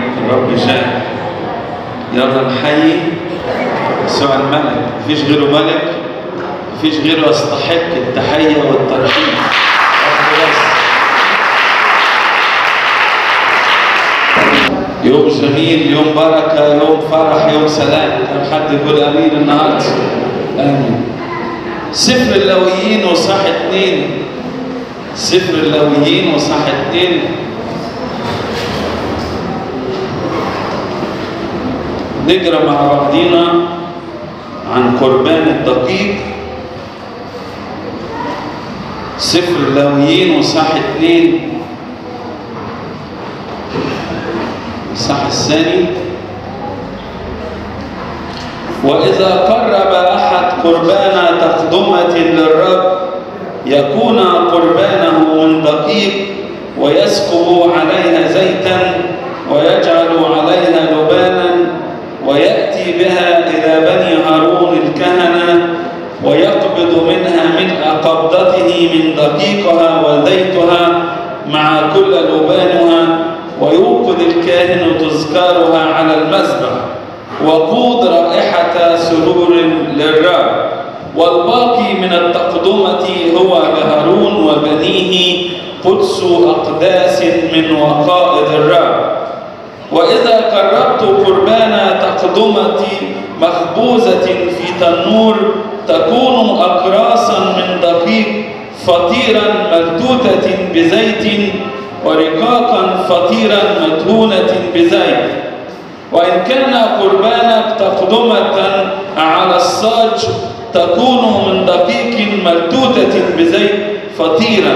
الرب جاء يلا نحيي يسوع الملك مفيش غيره ملك مفيش غيره يستحق التحية والترحيب يوم جميل يوم بركة يوم فرح يوم سلام كم حد يقول أمين النهاردة آمين سفر اللويين وصح اتنين سفر اللويين وصح اتنين نقرا مع بعضينا عن قربان الدقيق سفر اللاويين وصح اتنين الصح الثاني وإذا قرب أحد قربان تقدمة للرب يكون قربانه من دقيق ويسكب عليها زيتا ويجعل عليها لبانا ويأتي بها إلى بني هارون الكهنة ويقبض منها ملء قبضته من دقيقها وزيتها مع كل لبانها ويوقد الكاهن تذكارها على المذبح وقود رائحة سرور للرب والباقي من التقدمة هو لهارون وبنيه قدس أقداس من وقائد الرب وإذا قربت قربان تقدمة مخبوزة في تنور تكون أقراصا من دقيق فطيرا ملتوتة بزيت ورقاقا فطيرا مدهونة بزيت وإن كان قربانك تقدمة على الصاج تكون من دقيق ملتوتة بزيت فطيرا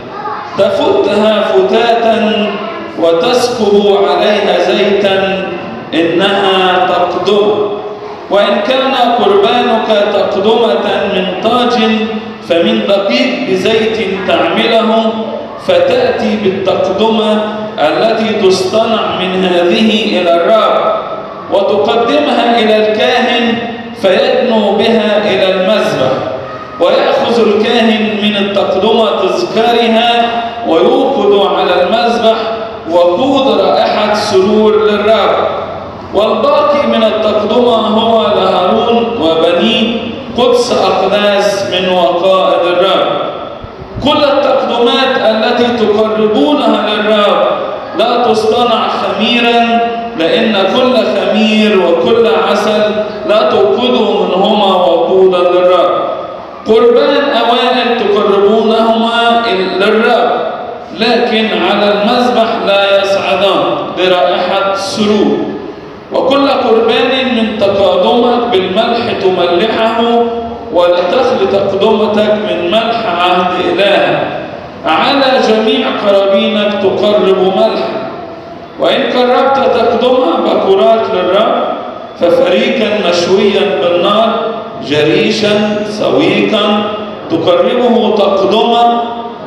تفتها فتاتا وتسكب عليها زيتا إنها تقدم وإن كان قربانك تقدمة من طاج فمن دقيق بزيت تعمله فتأتي بالتقدمة التي تصطنع من هذه إلى الرب وتقدمها إلى الكاهن فيدنو بها إلى المذبح ويأخذ الكاهن من التقدمة تذكارها ويوقد على المذبح وقود رائحة سرور للرب والباقي من التقدمة هو لهارون وبنيه قدس أقداس من وقائد الرب كل التقدمات التي تقربونها للرب لا تصطنع خميرا لأن كل خمير وكل عسل لا توقدوا منهما وقودا للرب قربان أوائل تقربونهما للرب لكن على المذبح لا يصعدان برائحة سرور وكل قربان من تقادمك بالملح تملحه ولا تخل تقدمتك من ملح عهد إله على جميع قرابينك تقرب ملحا وإن قربت تقدمها بكرات للرب ففريقا مشويا بالنار جريشا سويقا تقربه تقدمة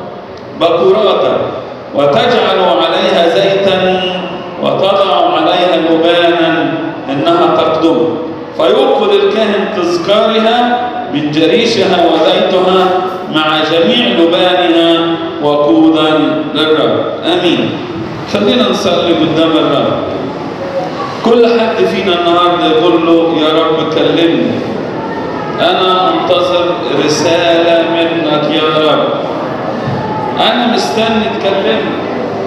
بكراتا وتجعل عليها زيتا وتضع عليها لبانا إنها تقدم فيوقد الكاهن تذكارها من جريشها وزيتها مع جميع لبانها وقودا للرب امين خلينا نصلي قدام الرب كل حد فينا النهارده يقول له يا رب كلمني انا منتظر رساله منك يا رب انا مستني تكلمني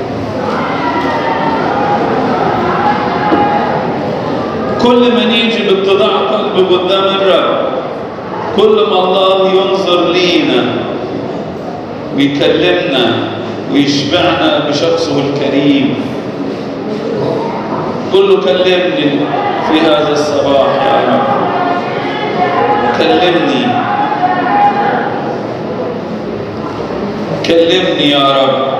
كل ما نيجي باتضاع قلب قدام الرب كل ما الله ينظر لينا ويكلمنا ويشبعنا بشخصه الكريم كله كلمني في هذا الصباح يا رب كلمني كلمني يا رب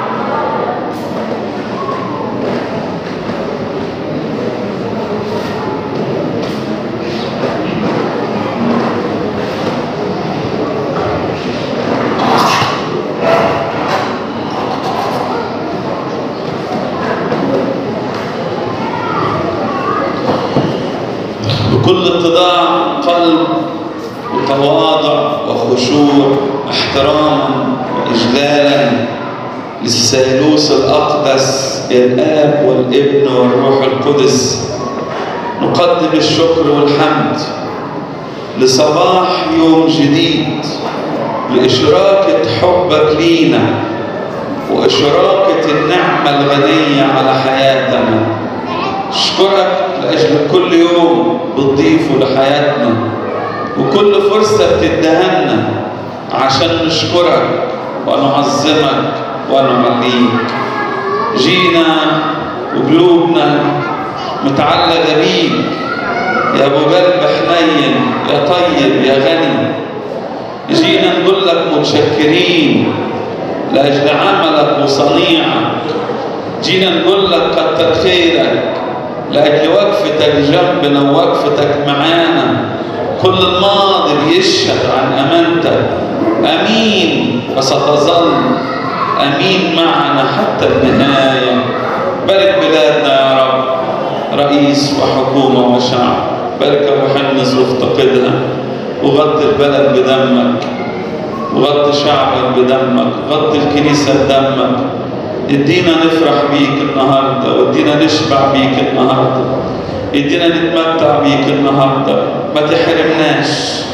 بكل اتضاع قلب وتواضع وخشوع احتراما واجلالا للثالوث الاقدس الاب والابن والروح القدس نقدم الشكر والحمد لصباح يوم جديد لإشراكة حبك لينا وإشراكة النعمة الغنية على حياتنا أشكرك لأجل كل يوم بتضيفه لحياتنا وكل فرصة بتدهنا عشان نشكرك ونعظمك ونعليك جينا وقلوبنا متعلقة بيك يا أبو قلب حنين يا طيب يا غني جينا نقول لك متشكرين لأجل عملك وصنيعك جينا نقول لك كتر خيرك لأجل وقفتك جنبنا ووقفتك معانا كل الماضي بيشهد عن أمانتك أمين وستظل أمين معنا حتى النهاية بارك بلادنا يا رب رئيس وحكومة وشعب بارك أبو حنس وافتقدها وغطي البلد بدمك وغطي شعبك بدمك غطي الكنيسة بدمك ادينا نفرح بيك النهاردة وادينا نشبع بيك النهاردة ادينا نتمتع بيك النهاردة ما تحرمناش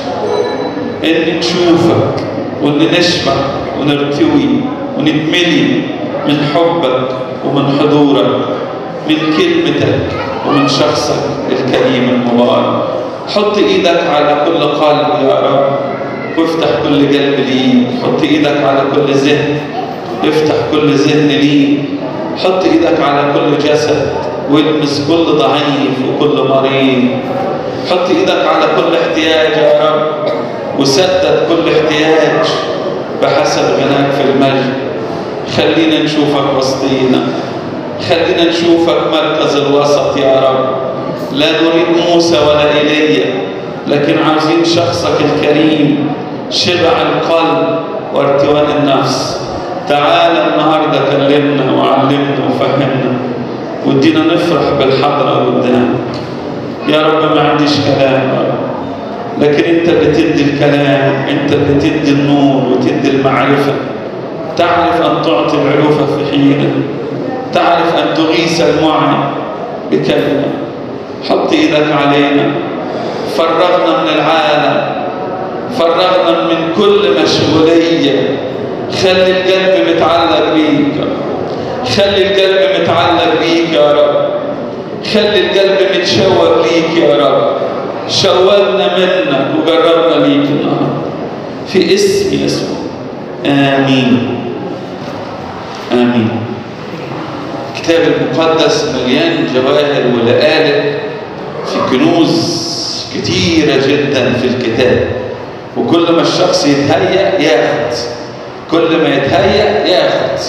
ان نشوفك وان نشبع ونرتوي ونتملي من حبك ومن حضورك من كلمتك ومن شخصك الكريم المبارك حط ايدك على كل قلب يا رب وافتح كل قلب ليه حط ايدك على كل ذهن افتح كل ذهن ليه حط ايدك على كل جسد والمس كل ضعيف وكل مريض حط ايدك على كل احتياج يا رب وسدد كل احتياج بحسب غناك في المجد خلينا نشوفك وسطينا خلينا نشوفك مركز الوسط يا رب لا نريد موسى ولا ايليا لكن عاوزين شخصك الكريم شبع القلب وارتواء النفس تعال النهارده كلمنا وعلمنا وفهمنا وادينا نفرح بالحضره قدامك يا رب ما عنديش كلام يا رب لكن انت اللي تدي الكلام انت اللي تدي النور وتدي المعرفه تعرف ان تعطي العلوفه في حينه تعرف ان تغيث المعن بكلمه حط ايدك علينا فرغنا من العالم فرغنا من كل مشغوليه خلي القلب متعلق بيك خلي القلب متعلق بيك يا رب خلي القلب متشوق ليك يا رب شوقنا منك وجربنا ليك النهارده في اسم يسوع امين امين الكتاب المقدس مليان جواهر ولآلئ في كنوز كتيرة جدا في الكتاب وكل ما الشخص يتهيأ ياخد كل ما يتهيأ ياخد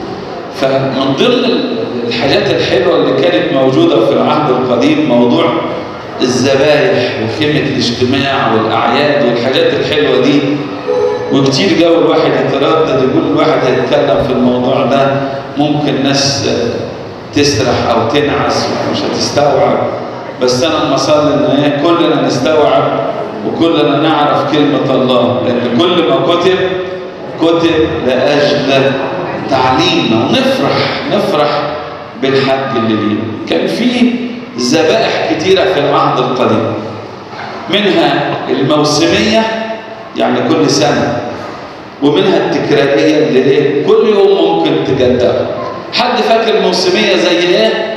فمن ضمن الحاجات الحلوة اللي كانت موجودة في العهد القديم موضوع الذبايح وخيمة الاجتماع والأعياد والحاجات الحلوة دي وكتير جو الواحد يتردد يقول الواحد هيتكلم في الموضوع ده ممكن ناس تسرح أو تنعس ومش هتستوعب بس أنا لما أصلي إن إيه كلنا نستوعب وكلنا نعرف كلمة الله لأن كل ما كتب كتب لأجل تعليمنا ونفرح نفرح بالحق اللي لينا كان في ذبائح كتيرة في العهد القديم منها الموسمية يعني كل سنة ومنها التكرارية اللي ايه كل يوم ممكن تجدها حد فاكر الموسمية زي ايه؟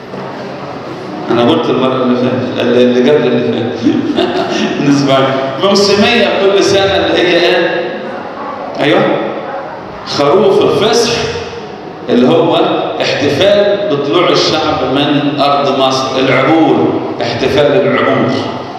أنا قلت المرة اللي فاتت اللي قبل اللي فاتت بالنسبة لي موسمية كل سنة اللي هي ايه؟ أيوه خروف الفصح اللي هو احتفال بطلوع الشعب من أرض مصر العبور احتفال العبور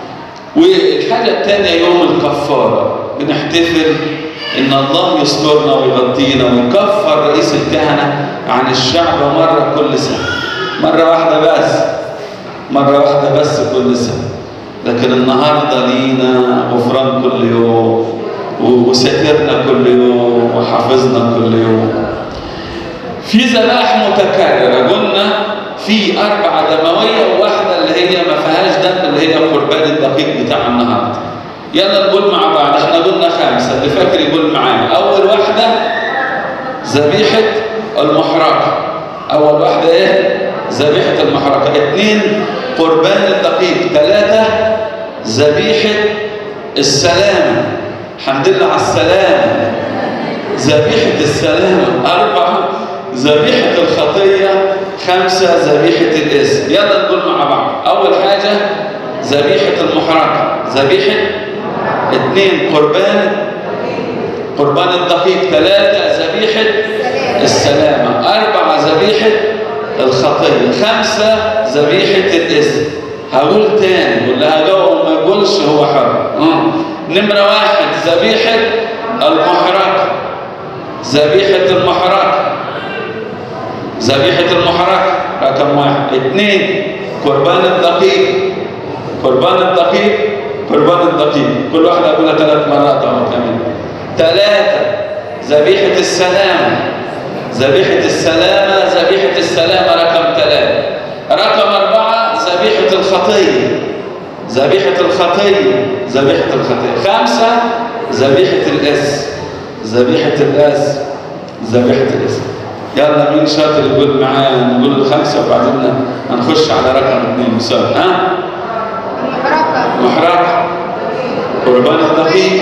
والحاجة الثانية يوم الكفارة بنحتفل إن الله يسترنا ويغطينا ويكفر رئيس الكهنة عن الشعب مرة كل سنة مرة واحدة بس مرة واحدة بس كل سنة لكن النهاردة لينا غفران كل يوم وسترنا كل يوم وحافظنا كل يوم في ذبائح متكررة قلنا في أربعة دموية وواحدة اللي هي ما فيهاش دم اللي هي قربان الدقيق بتاع النهاردة يلا نقول مع بعض احنا قلنا خمسة اللي فاكر يقول معايا أول واحدة ذبيحة المحرقة أول واحدة إيه؟ ذبيحة المحرقة اثنين قربان الدقيق ثلاثة ذبيحة السلامة الحمد لله على السلامة ذبيحة السلامة أربعة ذبيحة الخطية خمسة ذبيحة الاسم يلا نقول مع بعض أول حاجة ذبيحة المحرقة ذبيحة اثنين قربان قربان الدقيق ثلاثة ذبيحة السلامة أربعة ذبيحة الخطية خمسة ذبيحة الاسم هقول تاني واللي هجاوب ما يقولش هو حر آه. نمرة واحد ذبيحة المحرقة ذبيحة المحرقة ذبيحة المحرقة رقم واحد اثنين قربان الدقيق قربان الدقيق قربان الدقيق كل واحد أقولها ثلاث مرات أهو كمان ثلاثة ذبيحة السلامة ذبيحة السلامة ذبيحة السلامة رقم ثلاثة رقم أربعة ذبيحة الخطية ذبيحة الخطية ذبيحة الخطية خمسة ذبيحة الإس ذبيحة الإس ذبيحة الإس يلا مين شاطر يقول معايا نقول الخمسة وبعدين هنخش على رقم اثنين مساوي ها؟ محرقة قربان الدقيق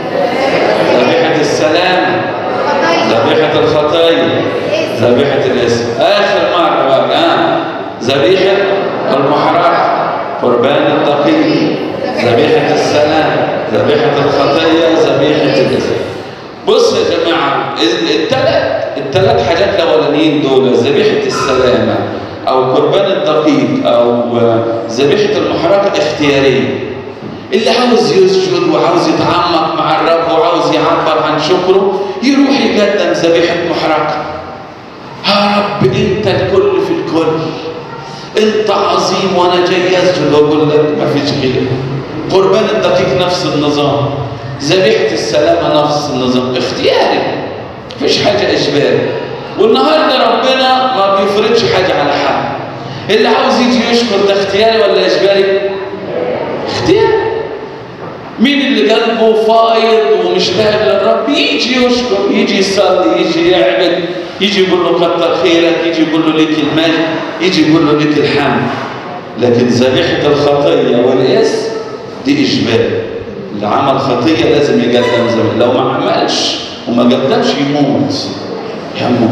ذبيحة السلام ذبيحة الخطايا ذبيحة الاسم آخر مرة بقى ها ذبيحة المحرقة قربان الدقيق ذبيحة السلام ذبيحة الخطايا ذبيحة الاسم بص يا جماعة الثلاث الثلاث حاجات الأولانيين دول ذبيحة السلامة أو قربان الدقيق أو ذبيحة المحرقة اختيارية اللي عاوز يسجد وعاوز يتعمق مع الرب وعاوز يعبر عن شكره يروح يقدم ذبيحة محرقة يا رب أنت الكل في الكل أنت عظيم وأنا جاي أسجد وأقول لك ما فيش غيرك قربان الدقيق نفس النظام ذبيحة السلامة نفس النظام اختياري مفيش حاجة إجباري والنهاردة ربنا ما بيفرضش حاجة على حد اللي عاوز يجي يشكر ده اختياري ولا إجباري؟ اختياري مين اللي قلبه فايض ومش لاهب للرب يجي يشكر يجي يصلي يجي يعبد يجي يقول له كتر خيرك يجي يقول له لك المجد يجي يقول له لك الحمد لكن ذبيحة الخطية والإس دي إجباري اللي عمل خطية لازم يقدم ذبيحة لو ما عملش وما قدمش يموت يموت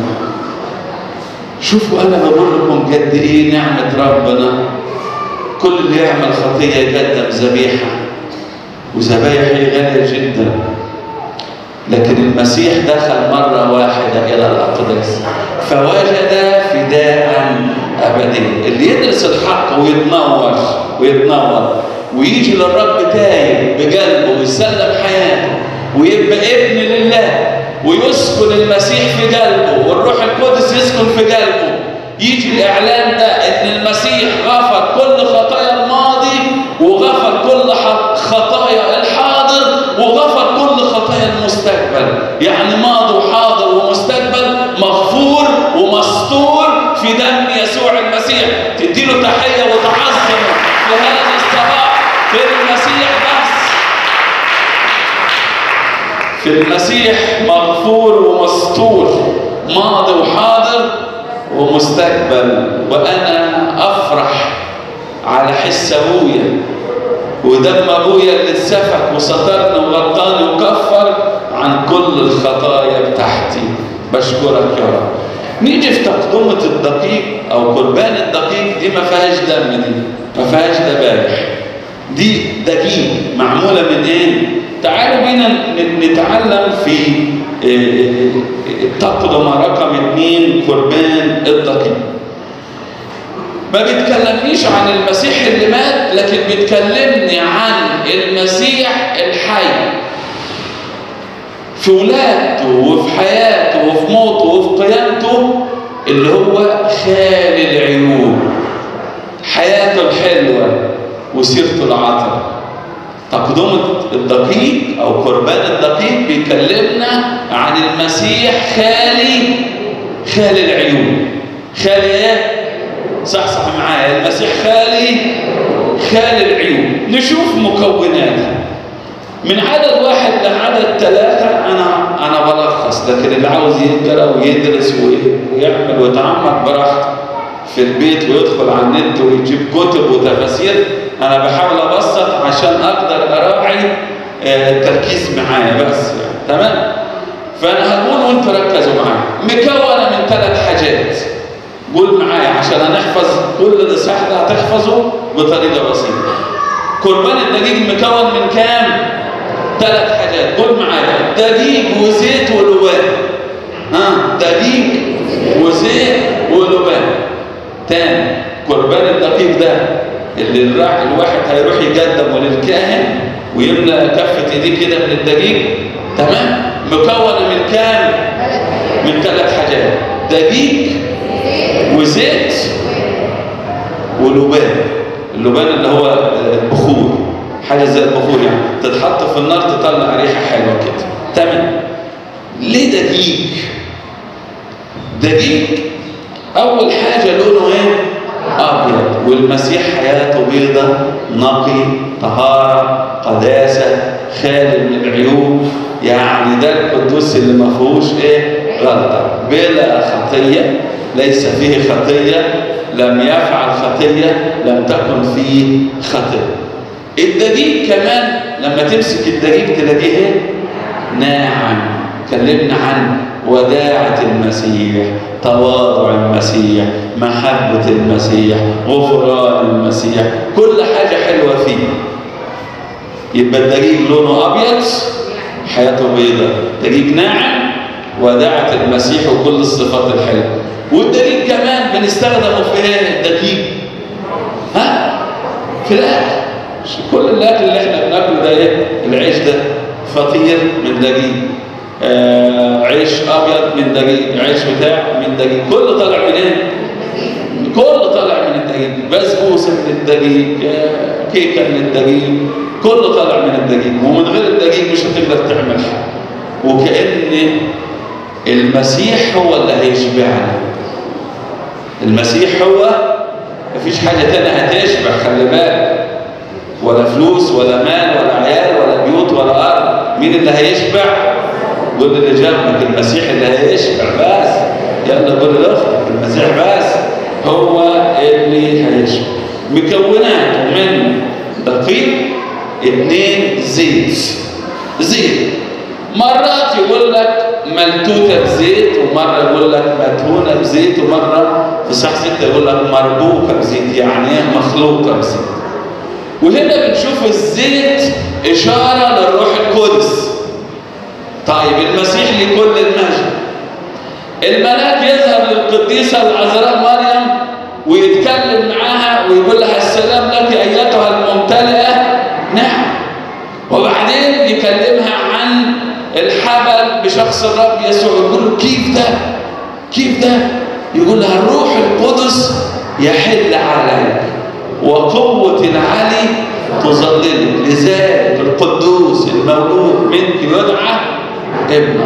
شوفوا أنا بقول لكم قد إيه نعمة ربنا كل اللي يعمل خطية يقدم ذبيحة وذبايح غالية جدا لكن المسيح دخل مرة واحدة إلى الأقداس فوجد فداء أبديا اللي يدرس الحق ويتنور ويتنور ويجي للرب تايب بقلبه ويسلم حياته ويبقى ابن لله ويسكن المسيح في قلبه والروح القدس يسكن في قلبه يجي الإعلان ده إن المسيح غفر كل خطايا الماضي وغفر كل خطايا الحاضر وغفر كل خطايا المستقبل يعني ماضي وحاضر ومستقبل مغفور ومستور في دم يسوع المسيح تديله تحية وتعظمه في هذا الصباح في المسيح بس في المسيح مغفور ومستور ماضي وحاضر ومستقبل وأنا أفرح على حس أبويا ودم أبويا اللي اتسفك وسترني وغطاني وكفر عن كل الخطايا بتاعتي بشكرك يا رب نيجي في تقدمة الدقيق أو قربان الدقيق دي ما فيهاش دم دي ما فيهاش ذبائح دي دقيق معمولة من إيه؟ تعالوا بينا نتعلم في تقدم رقم اثنين قربان الدقيق ما بيتكلمنيش عن المسيح اللي مات لكن بيتكلمني عن المسيح الحي في ولادته وفي حياته وفي موته وفي قيامته اللي هو خالي العيوب حياته الحلوة وسيرته العطرة تقدمة الدقيق أو قربان الدقيق بيكلمنا عن المسيح خالي خالي العيوب خالي ايه؟ صح صح معايا المسيح خالي خالي العيوب نشوف مكوناتها من عدد واحد لعدد ثلاثة أنا أنا بلخص لكن اللي عاوز يقرأ ويدرس ويعمل ويتعمق براحته في البيت ويدخل على النت ويجيب كتب وتفاسير انا بحاول ابسط عشان اقدر اراعي آه، التركيز معايا بس يعني. تمام فانا هقول وانتوا ركزوا معايا مكونه من ثلاث حاجات قول معايا عشان هنحفظ كل الاصحاح ده هتحفظه بطريقه بسيطه قربان الدقيق مكون من كام ثلاث حاجات قول معايا دقيق وزيت ولبان ها دقيق وزيت ولبان تاني قربان الدقيق ده اللي الراع الواحد هيروح يقدمه للكاهن ويملى كفة ايديه كده من الدقيق تمام مكونة من كام؟ من ثلاث حاجات دقيق وزيت ولبان اللبان اللي هو البخور حاجة زي البخور يعني تتحط في النار تطلع ريحة حلوة كده تمام ليه دقيق؟ دقيق أول حاجة لونه إيه؟ أبيض والمسيح حياته بيضة نقي طهارة قداسة خالي من العيوب يعني ده القدوس اللي ما فيهوش إيه؟ غلطة بلا خطية ليس فيه خطية لم يفعل خطية لم تكن فيه خطية الدقيق كمان لما تمسك الدقيق تلاقيه إيه؟ ناعم اتكلمنا عن وداعة المسيح تواضع المسيح محبة المسيح غفران المسيح كل حاجة حلوة فيه يبقى الدقيق لونه أبيض حياته بيضاء دقيق ناعم وداعة المسيح وكل الصفات الحلوة والدقيق كمان بنستخدمه في ايه الدقيق ها في الاكل مش كل الاكل اللي احنا بناكله ده ايه العيش ده فطير من دقيق آه عيش ابيض من دقيق عيش بتاع من دقيق كله طالع من ايه كله طالع من الدقيق بسبوسه من الدقيق آه كيكه من الدقيق كله طالع من الدقيق ومن غير الدقيق مش هتقدر تعمل حاجه وكأن المسيح هو اللي هيشبعنا المسيح هو مفيش حاجة تانية هتشبع خلي بالك ولا فلوس ولا مال ولا عيال ولا بيوت ولا أرض مين اللي هيشبع؟ قول اللي جنبك المسيح اللي هيشبع بس يلا قول لأختك المسيح بس هو اللي هيشبع مكونات من دقيق اتنين زيت زيت مرات يقول لك ملتوتة بزيت ومرة يقول لك مدهونة بزيت ومرة في صح ستة يقول لك مربوكة بزيت يعني ايه مخلوقة بزيت وهنا بنشوف الزيت إشارة للروح القدس طيب المسيح لكل المجد الملاك يظهر للقديسة العذراء مريم ويتكلم معاها ويقول لها السلام لك أيتها الممتلئة نعم وبعدين يكلمها عن الحبل بشخص الرب يسوع يقول له كيف ده كيف ده يقول لها الروح القدس يحل عليك وقوة العلي تظللك لذلك القدوس المولود منك يدعى ابنا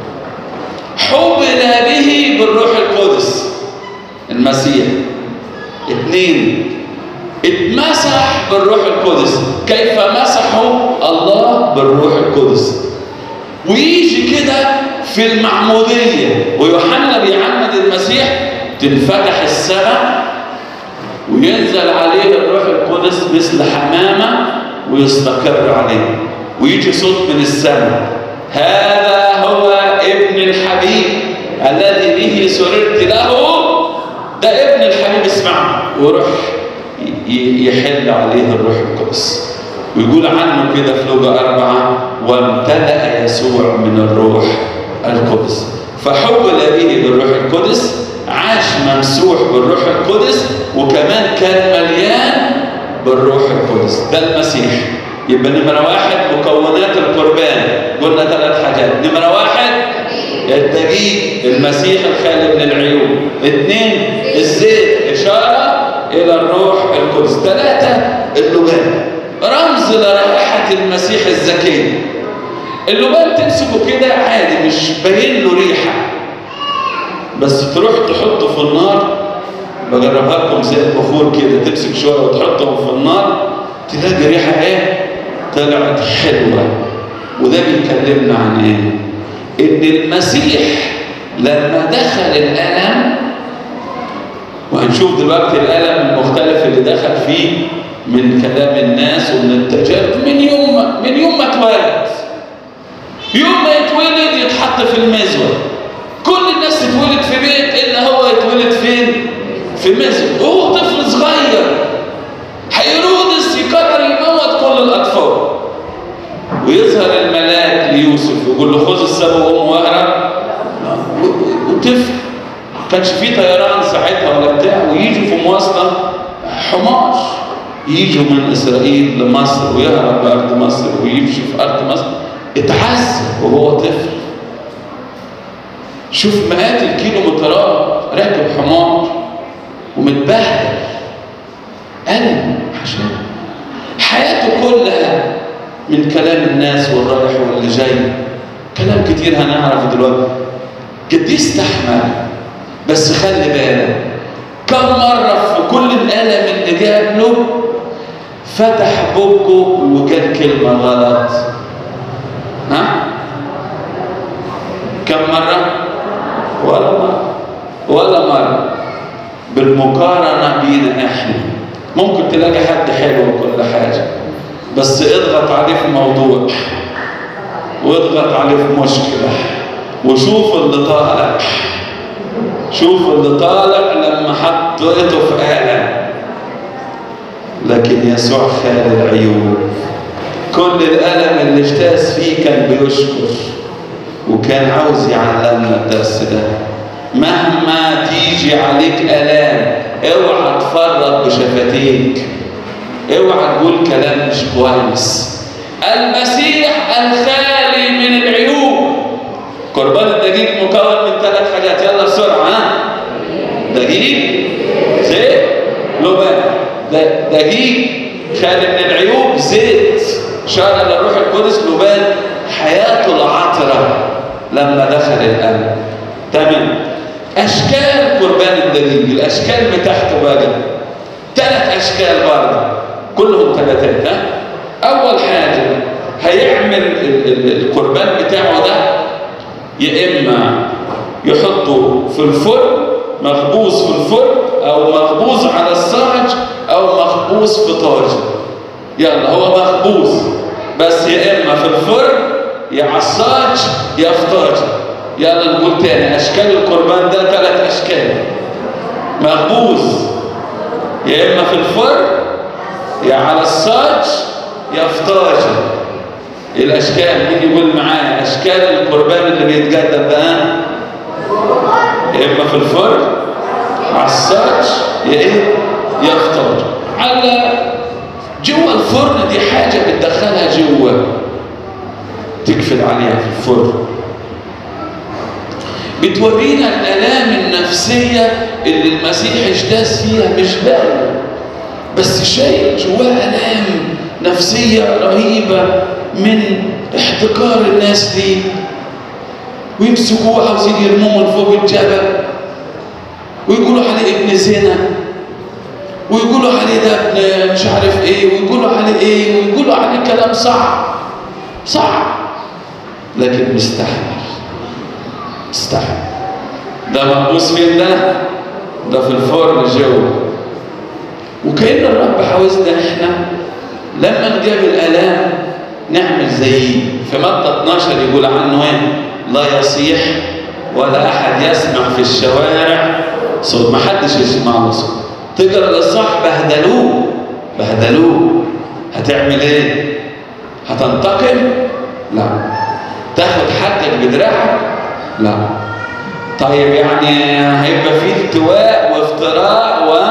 حبل به بالروح القدس المسيح اثنين اتمسح بالروح القدس كيف مسحه الله بالروح القدس ويجي كده في المعمودية ويوحنا بيعمد المسيح تنفتح السماء وينزل عليه الروح القدس مثل حمامة ويستقر عليه ويجي صوت من السماء هذا هو ابن الحبيب الذي به سررت له ده ابن الحبيب اسمعه ويروح يحل عليه الروح القدس ويقول عنه كده في لوجا أربعة وامتلأ يسوع من الروح القدس فحول به بالروح القدس عاش ممسوح بالروح القدس وكمان كان مليان بالروح القدس ده المسيح يبقى نمرة واحد مكونات القربان قلنا ثلاث حاجات نمرة واحد الدقيق المسيح الخالي من العيوب اثنين الزيت إشارة إلى الروح القدس ثلاثة اللبان رمز لرائحة المسيح الزكي اللبان تمسكه كده عادي مش باين له ريحة بس تروح تحطه في النار بجربها لكم زي البخور كده تمسك شوية وتحطهم في النار تلاقي ريحة ايه؟ طلعت حلوة وده بيكلمنا عن ايه؟ ان المسيح لما دخل الألم وهنشوف دلوقتي الألم المختلف اللي دخل فيه من كلام الناس ومن التجارب من يوم ما من يوم ما اتولد يوم ما يتولد يتحط في المزود كل الناس تتولد في بيت إلا هو يتولد فين؟ في مزود وهو طفل صغير هيرودس يقرر يموت كل الأطفال ويظهر الملاك ليوسف يقول له خذ السبع وأم واهرب وطفل ما كانش فيه طيران ساعتها ولا بتاع ويجوا في مواصلة حمار يجوا من إسرائيل لمصر ويهرب بأرض مصر ويمشي في أرض مصر اتعذب وهو طفل شوف مئات الكيلومترات راكب حمار ومتبهدل ألم عشان حياته كلها من كلام الناس والرايح واللي جاي كلام كتير هنعرف دلوقتي قد استحمل بس خلي بالك كم مرة في كل الألم اللي جاب له فتح بقه وقال كلمة غلط ها؟ كم مرة؟ ولا مرة ولا مرة بالمقارنة بينا احنا ممكن تلاقي حد حلو وكل حاجة بس اضغط عليه في موضوع واضغط عليه في مشكلة وشوف اللي طالع شوف اللي طالع لما حطيته في آلة لكن يسوع خال العيوب كل الألم اللي اجتاز فيه كان بيشكر وكان عاوز يعلمنا الدرس ده مهما تيجي عليك آلام اوعى تفرط بشفتيك اوعى تقول كلام مش كويس المسيح الخالي من العيوب قربان الدقيق مكون من ثلاث حاجات يلا بسرعه ها دقيق زيت لبان دقيق خالي من العيوب زيت شار للروح القدس لبان حياته العطره لما دخل القلب تمام اشكال قربان الدقيق الاشكال بتاعته بقى ثلاث اشكال برضه كلهم ثلاثات ها اول حاجه هيعمل القربان بتاعه ده يا اما يحطه في الفرن مخبوز في الفرن او مخبوز على الصاج او مخبوز في طاجن يلا هو مخبوز بس يا اما في الفرن يا على الصاج يا في طاجن يلا نقول تاني اشكال القربان ده ثلاث اشكال مخبوز يا اما في الفرن يا على الصاج يا في طاجن الاشكال مين يقول معايا اشكال القربان اللي بيتقدم ده يا اما في الفرن على الصاج يا ايه يا في طاجن على جوه الفرن دي حاجه بتدخلها جوه تقفل عليها في الفرن بتورينا الآلام النفسية اللي المسيح اجتاز فيها مش باينة بس شيء جواه آلام نفسية رهيبة من احتقار الناس ليه ويمسكوه عاوزين يرموه من فوق الجبل ويقولوا عليه ابن زنا ويقولوا عليه ده ابن مش عارف ايه ويقولوا عليه ايه ويقولوا عليه كلام صعب صعب لكن مستحمل استحمل ده مقبوس فين ده؟ ده في الفرن جوه وكأن الرب عاوزنا احنا لما نجيب الآلام نعمل زيه في متى 12 يقول عنه ايه؟ لا يصيح ولا أحد يسمع في الشوارع صوت ما حدش يسمع له صوت تقرا للصح بهدلوه بهدلوه هتعمل ايه؟ هتنتقم؟ لا تاخد حقك بدراعك؟ لا طيب يعني هيبقى فيه التواء وافتراء و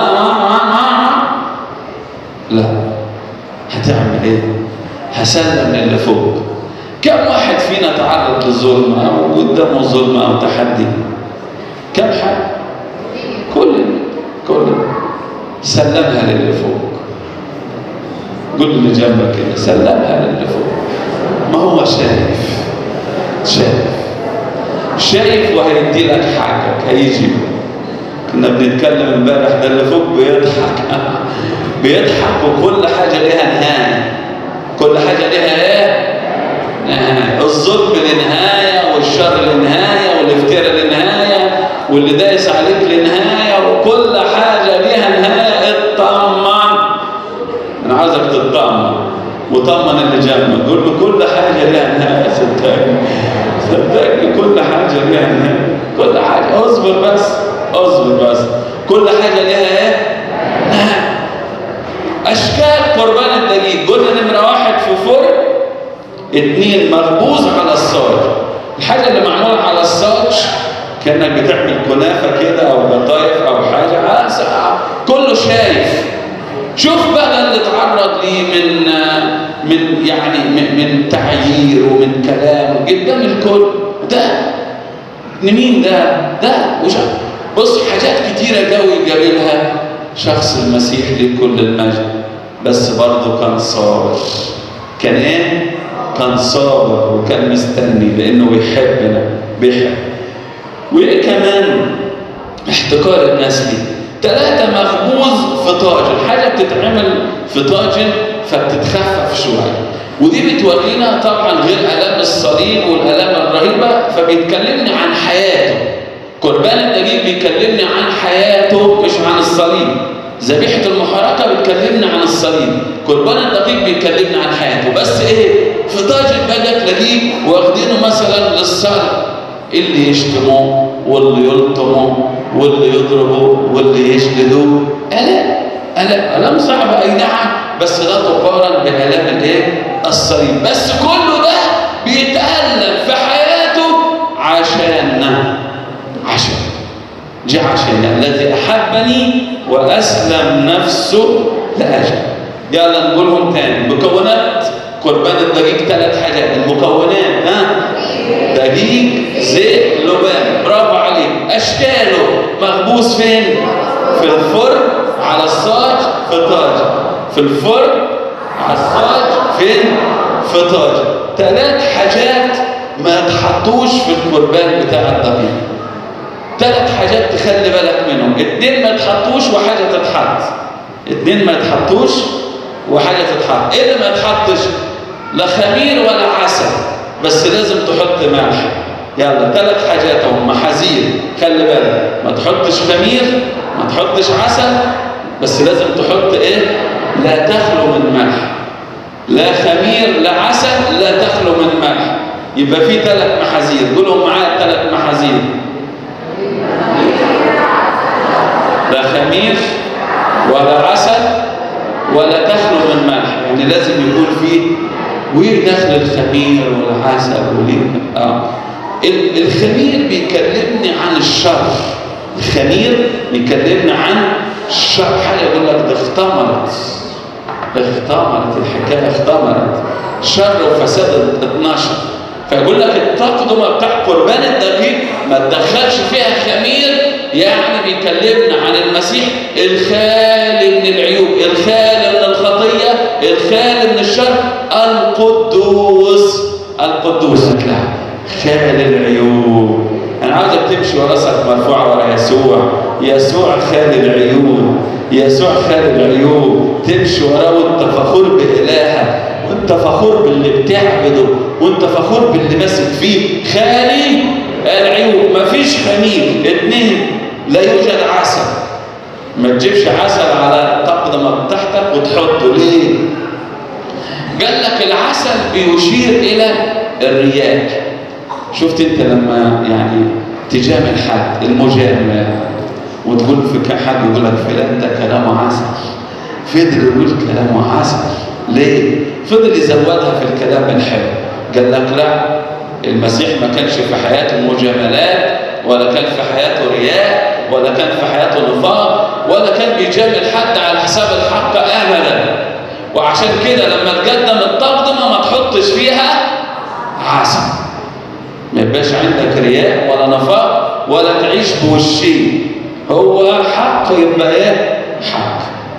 لا هتعمل ايه هسلم للي فوق كم واحد فينا تعرض للظلم او قدامه ظلم او تحدي كم حد كل كل سلمها للي فوق قول اللي جنبك كده سلمها للي فوق ما هو شايف شايف شايف وهيدي لك حقك هيجي كنا بنتكلم امبارح ده اللي فوق بيضحك بيضحك وكل حاجه ليها نهايه كل حاجه ليها ايه؟ نهايه الظلم لنهايه والشر لنهايه والافتراء لنهايه واللي دايس عليك لنهايه وكل حاجه وطمن اللي جنبك قول له كل حاجه لها نهايه صدقني صدقني كل حاجه لها نهايه كل حاجه اصبر بس اصبر بس كل حاجه لها ايه؟ نهايه اشكال قربان الدقيق قلنا نمره واحد في فرن اتنين مخبوز على الصاج الحاجه اللي معموله على الصاج كانك بتعمل كنافه كده او بطايف او حاجه آه كله شايف شوف بقى اللي اتعرض ليه من من يعني من, من تعيير ومن كلام قدام الكل ده مين ده؟ ده وش بص حاجات كتيرة قوي قابلها شخص المسيح لكل المجد بس برضه كان صابر كان ايه؟ كان صابر وكان مستني لانه بيحبنا بيحب وايه كمان احتكار الناس ليه ثلاثة مخبوز في طاجن حاجة بتتعمل في طاجن فبتتخفف شوية ودي بتورينا طبعا غير آلام الصليب والآلام الرهيبة فبيتكلمني عن حياته قربان الدجيج بيكلمني عن حياته مش عن الصليب ذبيحة المحرقة بتكلمني عن الصليب قربان الدقيق بيكلمني عن حياته بس ايه في طاجن بقى تلاقيه واخدينه مثلا للصلاة اللي يشتموه واللي يلطموه واللي يضربوه واللي يشددوه ألم ألم ألم صعبة أي نعم بس لا تقارن بآلام الإيه؟ الصليب بس كله ده بيتألم في حياته عشاننا عشان جه عشان الذي أحبني وأسلم نفسه لأجل يلا نقولهم تاني مكونات قربان الدقيق ثلاث حاجات المكونات ها دقيق زيت لبان برافو عليك اشكاله مخبوز فين في الفرن على الصاج في طاج في الفرن على الصاج فين في طاج ثلاث حاجات ما تحطوش في القربان بتاع الدقيق ثلاث حاجات تخلي بالك منهم اتنين ما تحطوش وحاجه تتحط اتنين ما تحطوش وحاجه تتحط ايه اللي ما تحطش لا خمير ولا عسل بس لازم تحط ملح يلا ثلاث حاجات هم محاذير خلي بالك ما تحطش خمير ما تحطش عسل بس لازم تحط ايه لا تخلو من ملح لا خمير لا عسل لا تخلو من ملح يبقى في ثلاث محاذير قولهم معايا ثلاث محاذير لا خمير ولا عسل ولا تخلو من ملح يعني لازم يكون فيه وايه دخل الخمير والعسل وليه اه الخمير بيكلمني عن الشر الخمير بيكلمنا عن الشر حاجه يقول لك ده اختمرت اختمرت الحكايه اختمرت شر وفساد اتنشر فيقول لك التقدمه بتاع قربان الدقيق ما تدخلش فيها خمير يعني بيكلمنا عن المسيح الخالي من العيوب الخالي من الخطيه الخالي من الشر القدوس القدوس لا خالي العيوب انا عاوزك تمشي وراسك مرفوعه ورا يسوع يسوع خالي العيوب يسوع خالي العيوب تمشي وراه وانت فخور بإلهك وانت فخور باللي بتعبده وانت فخور باللي ماسك فيه خالي العيوب مفيش خمير اتنين لا يوجد عسل ما تجيبش عسل على التقدمة بتاعتك وتحطه ليه؟ قال لك العسل بيشير إلى الرياء شفت انت لما يعني تجامل حد المجاملة وتقول في حد يقول لك فلان ده كلامه عسل فضل يقول كلامه عسل ليه؟ فضل يزودها في الكلام الحلو قال لك لا المسيح ما كانش في حياته مجاملات ولا كان في حياته رياء ولا كان في حياته نفاق ولا كان بيجامل حد على حساب الحق ابدا وعشان كده لما تقدم التقدمه ما تحطش فيها عسل ما يبقاش عندك رياء ولا نفاق ولا تعيش بوشين هو حق يبقى ايه حق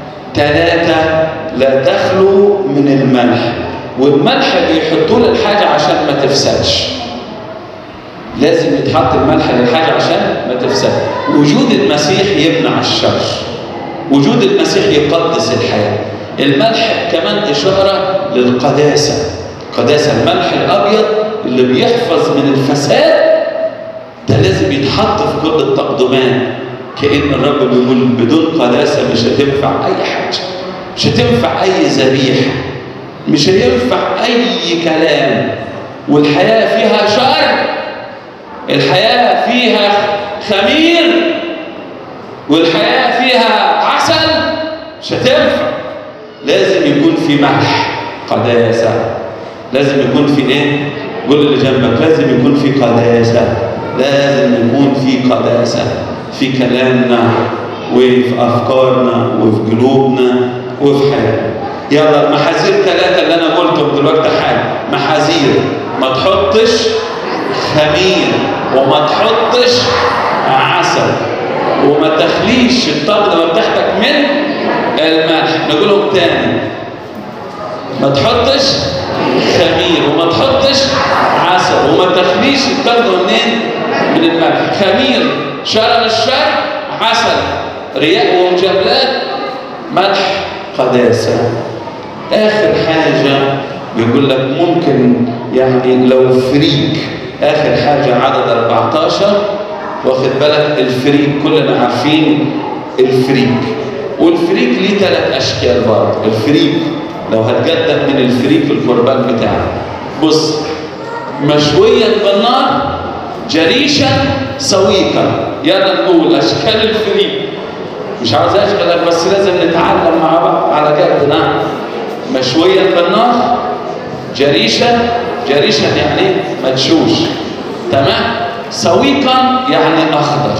ثلاثة لا تخلو من الملح والملح بيحطوه للحاجة عشان ما تفسدش لازم يتحط الملح للحاجة عشان ما تفسد وجود المسيح يمنع الشر وجود المسيح يقدس الحياة الملح كمان إشارة للقداسة قداسة الملح الأبيض اللي بيحفظ من الفساد ده لازم يتحط في كل التقدمات كأن الرب بيقول بدون قداسة مش هتنفع أي حاجة مش هتنفع أي ذبيحة مش هينفع أي كلام والحياة فيها شر الحياة فيها خمير والحياة فيها عسل مش هتنفع لازم يكون في ملح قداسة لازم يكون في ايه؟ قول اللي جنبك لازم يكون في قداسة لازم يكون في قداسة في كلامنا وفي أفكارنا وفي قلوبنا وفي حياتنا يلا المحاذير ثلاثة اللي أنا قلتهم دلوقتي حالا محاذير ما تحطش خمير وما تحطش عسل وما تخليش الطاقة بتاعتك من الملح نقولهم تاني ما تحطش خمير وما تحطش عسل وما تخليش الطاقة منين من الملح خمير شرر الشر عسل رياء ومجاملات ملح قداسة آخر حاجة بيقول لك ممكن يعني لو فريك آخر حاجة عدد 14 واخد بالك الفريك كلنا عارفين الفريك والفريك ليه ثلاث أشكال برضه الفريك لو هتقدم من الفريك القربان بتاعك بص مشويا بالنار جريشا سويقا يلا نقول أشكال الفريك مش عاوز أشغلك بس لازم نتعلم مع بعض على قدنا مشويا بالنار جريشا جريشا يعني مدشوش تمام سويقا يعني اخضر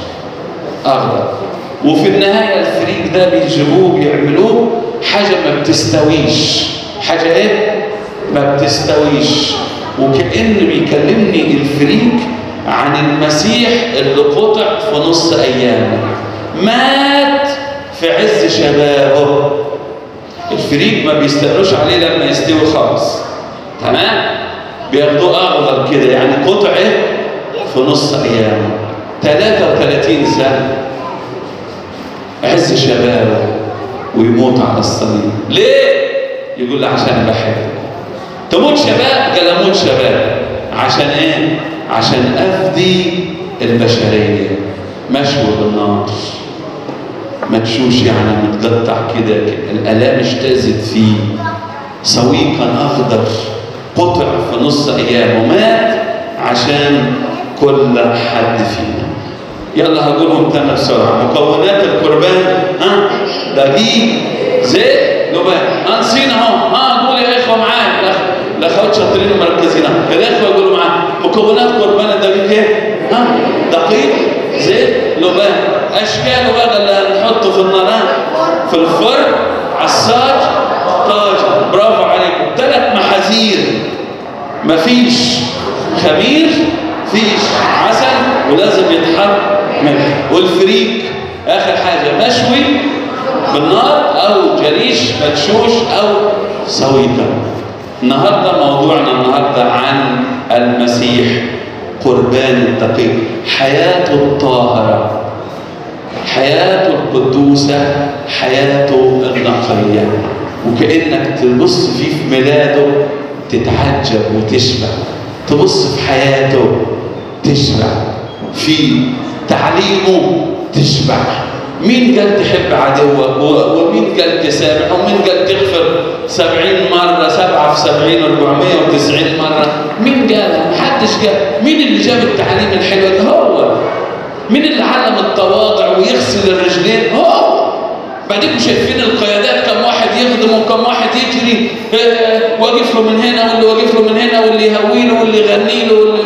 اخضر وفي النهايه الفريق ده بيجيبوه بيعملوه حاجه ما بتستويش حاجه ايه ما بتستويش وكأن بيكلمني الفريق عن المسيح اللي قطع في نص ايامه مات في عز شبابه الفريق ما بيستنوش عليه لما يستوي خالص تمام بياخدوه اخضر كده يعني قطع ايه في نص ايامه 33 سنه عز شبابه ويموت على الصليب ليه يقول لي عشان بحبك تموت شباب قال اموت شباب عشان ايه عشان افدي البشريه مشوي بالنار مدشوش يعني متقطع كده الالام اجتازت فيه سويقا اخضر قطع في نص ايامه مات عشان كل حد فينا يلا هقولهم تاني بسرعه مكونات القربان ها دقيق زيت لبان نسينا اهو ها قول يا اخوه معايا الاخوات شاطرين ومركزين الاخوه يقولوا معايا مكونات قربان الدقيق ايه؟ ها دقيق زيت لبان اشكاله بقى اللي هنحطه في النار في الفرن عصاج طاجن برافو عليكم ثلاث محاذير مفيش خمير فيش عسل ولازم يتحط ملح والفريك اخر حاجه مشوي بالنار او جريش مدشوش او سويقه النهارده موضوعنا النهارده عن المسيح قربان الدقيق حياته الطاهره حياته القدوسه حياته النقيه وكانك تبص فيه في ميلاده تتعجب وتشبع تبص في حياته تشبع في تعليمه تشبع مين قال تحب عدوك ومين قال تسامح ومين قال تغفر سبعين مرة سبعة في سبعين أربعمية وتسعين مرة مين قال محدش قال مين اللي جاب التعليم الحلوة ده هو مين اللي علم التواضع ويغسل الرجلين هو بعدين شايفين القيادات كم واحد يخدم وكم واحد يجري اه واقف له من هنا واللي واقف له من هنا واللي يهوي له واللي يغني له واللي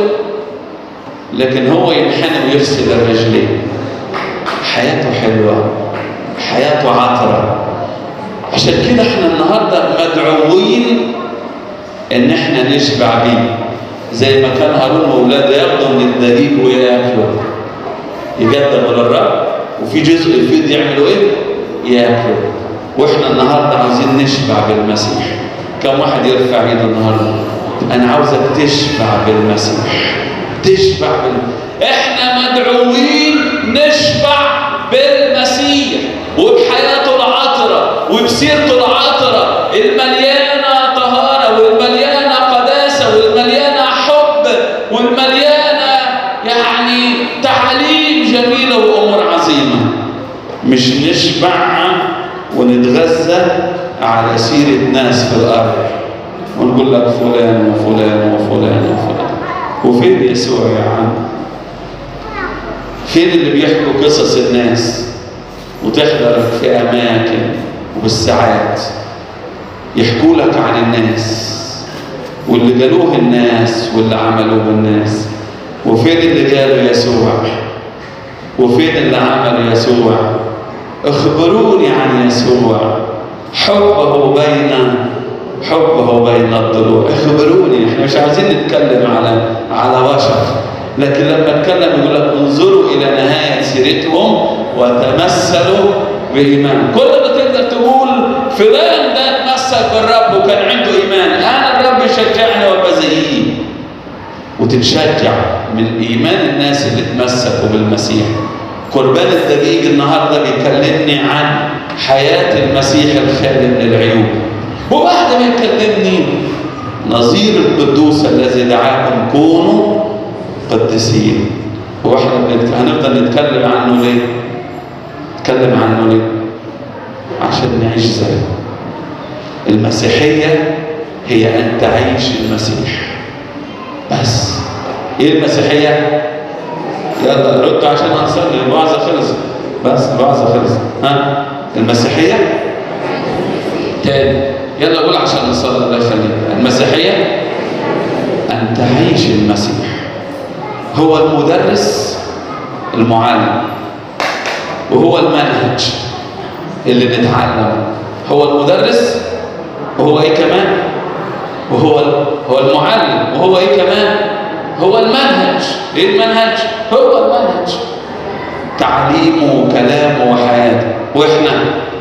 لكن هو ينحني ويغسل الرجلين حياته حلوة حياته عطرة عشان كده احنا النهاردة مدعوين ان احنا نشبع بيه زي ما كان هارون واولاده ياخدوا من الدقيق وياكلوا يقدموا للرب وفي جزء الفيد يعملوا ايه؟ ياكلوا واحنا النهارده عاوزين نشبع بالمسيح كم واحد يرفع ايده النهارده انا عاوزك تشبع بالمسيح تشبع بال... احنا مدعوين نشبع بالمسيح وبحياته العطرة وبسيرته العطرة المليانة طهارة والمليانة قداسة والمليانة حب والمليانة يعني تعليم جميلة وأمور عظيمة مش نشبع ونتغذى على سيرة ناس في الأرض ونقول لك فلان وفلان وفلان وفلان وفين يسوع يا عم؟ فين اللي بيحكوا قصص الناس وتحضر في أماكن وبالساعات يحكوا لك عن الناس واللي قالوه الناس واللي عملوه الناس وفين اللي قاله يسوع وفين اللي عمل يسوع اخبروني عن يسوع حبه بين حبه بين الضلوع اخبروني احنا مش عايزين نتكلم على على بشر لكن لما اتكلم يقول لك انظروا الى نهايه سيرتهم وتمثلوا بايمان كل ما تقدر تقول فلان ده اتمسك بالرب وكان عنده ايمان انا الرب يشجعني وابقى زيه وتتشجع من ايمان الناس اللي تمسكوا بالمسيح قربان الدقيق النهارده بيكلمني عن حياه المسيح الخالي من العيوب وبعد ما يكلمني نظير القدوس الذي دعاكم كونوا قديسين واحنا هنفضل نتكلم عنه ليه؟ نتكلم عنه ليه؟ عشان نعيش زيه المسيحية هي أن تعيش المسيح بس إيه المسيحية؟ يلا ردوا عشان هنصلي الوعظة خلصت بس الوعظة خلصت ها المسيحية تاني يلا قول عشان نصلي الله يخليك المسيحية أن تعيش المسيح هو المدرس المعلم وهو المنهج اللي نتعلم هو المدرس وهو ايه كمان وهو هو المعلم وهو ايه كمان هو المنهج ايه المنهج هو المنهج تعليمه وكلامه وحياته واحنا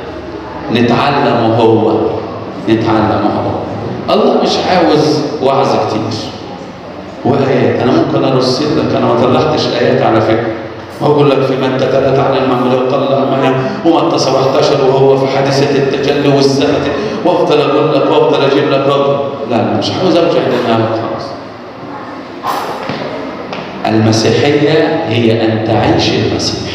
نتعلم وهو نتعلم وهو الله مش عاوز وعظ كتير وآيات أنا ممكن أرص لك أنا ما طلعتش آيات على فكرة وأقول لك في متى ثلاثة عن المعمودية وطلع معايا ومتى 17 وهو في حادثة التجلي والسنة وأفضل أقول لك وأفضل أجيب لك رب لا لا مش عاوز أرجع دماغك خالص المسيحية هي أن تعيش المسيح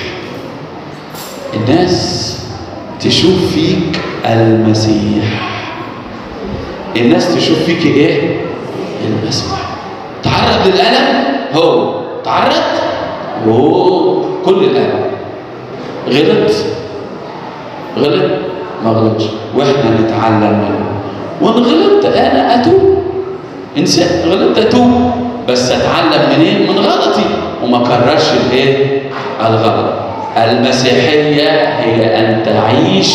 الناس تشوف فيك المسيح الناس تشوف فيك ايه المسيح تعرض للألم هو تعرض هو كل الألم غلط غلط ما غلطش واحنا نتعلم منه وان غلطت انا اتوب انسان غلطت اتوب بس اتعلم منين من غلطي وما كررش الايه الغلط المسيحيه هي ان تعيش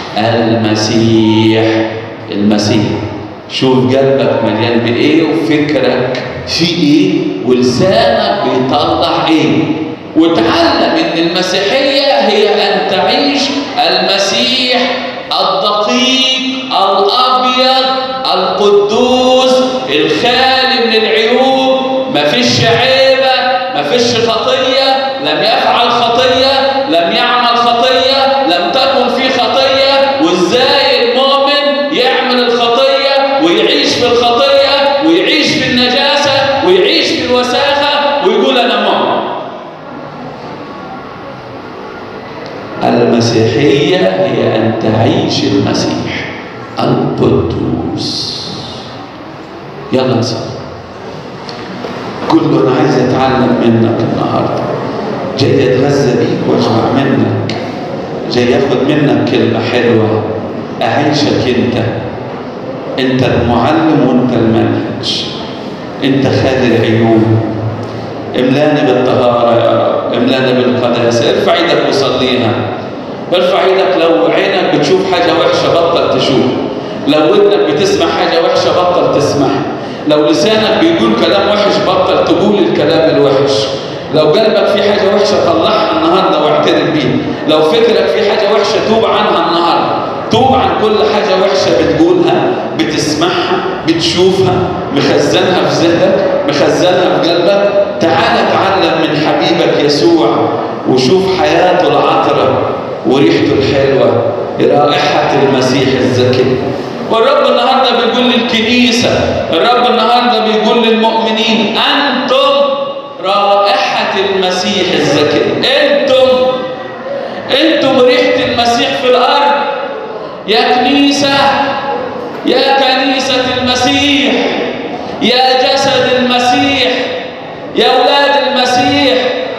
المسيح المسيح شوف قلبك مليان بايه وفكرك في ايه ولسانك بيطلع ايه وتعلم ان المسيحيه هي ان تعيش المسيح الدقيق الابيض القدوس الخالي من العيوب مفيش عيبه مفيش خطيه لم يفعل خطيه لم يعمل خطيه لم تكن في خطيه وازاي المؤمن يعمل الخطيه ويعيش في الخطيه ويعيش في النجاسه ويعيش في الوساخه ويقول انا مؤمن المسيحية هي أن تعيش المسيح القدوس يلا نصلي كله أنا عايز أتعلم منك النهاردة جاي أتغذى بيك وأشبع منك جاي أخد منك كلمة حلوة أعيشك أنت أنت المعلم وأنت المنهج أنت خالي العيوب املاني بالطهارة يا رب املاني بالقداسة ارفع ايدك وصليها ارفع ايدك لو عينك بتشوف حاجة وحشة بطل تشوف لو ودنك بتسمع حاجة وحشة بطل تسمع لو لسانك بيقول كلام وحش بطل تقول الكلام الوحش لو قلبك في حاجة وحشة طلعها النهاردة واعترف بيها لو فكرك في حاجة وحشة توب عنها النهاردة توب عن كل حاجة وحشة بتقولها بتسمعها بتشوفها مخزنها في ذهنك مخزنها في قلبك تعال اتعلم من حبيبك يسوع وشوف حياته العطرة وريحته الحلوة رائحة المسيح الزكي والرب النهاردة بيقول للكنيسة الرب النهاردة بيقول للمؤمنين أنتم رائحة المسيح الزكي أنتم أنتم ريحة المسيح في الأرض يا كنيسة يا كنيسة المسيح يا جسد المسيح يا أولاد المسيح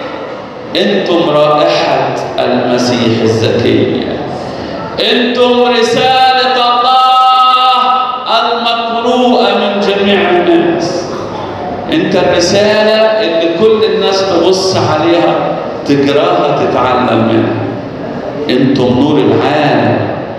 أنتم رائحة المسيح الزكية أنتم رسالة الله المقروءة من جميع الناس أنت الرسالة اللي كل الناس تبص عليها تقراها تتعلم منها أنتم نور العالم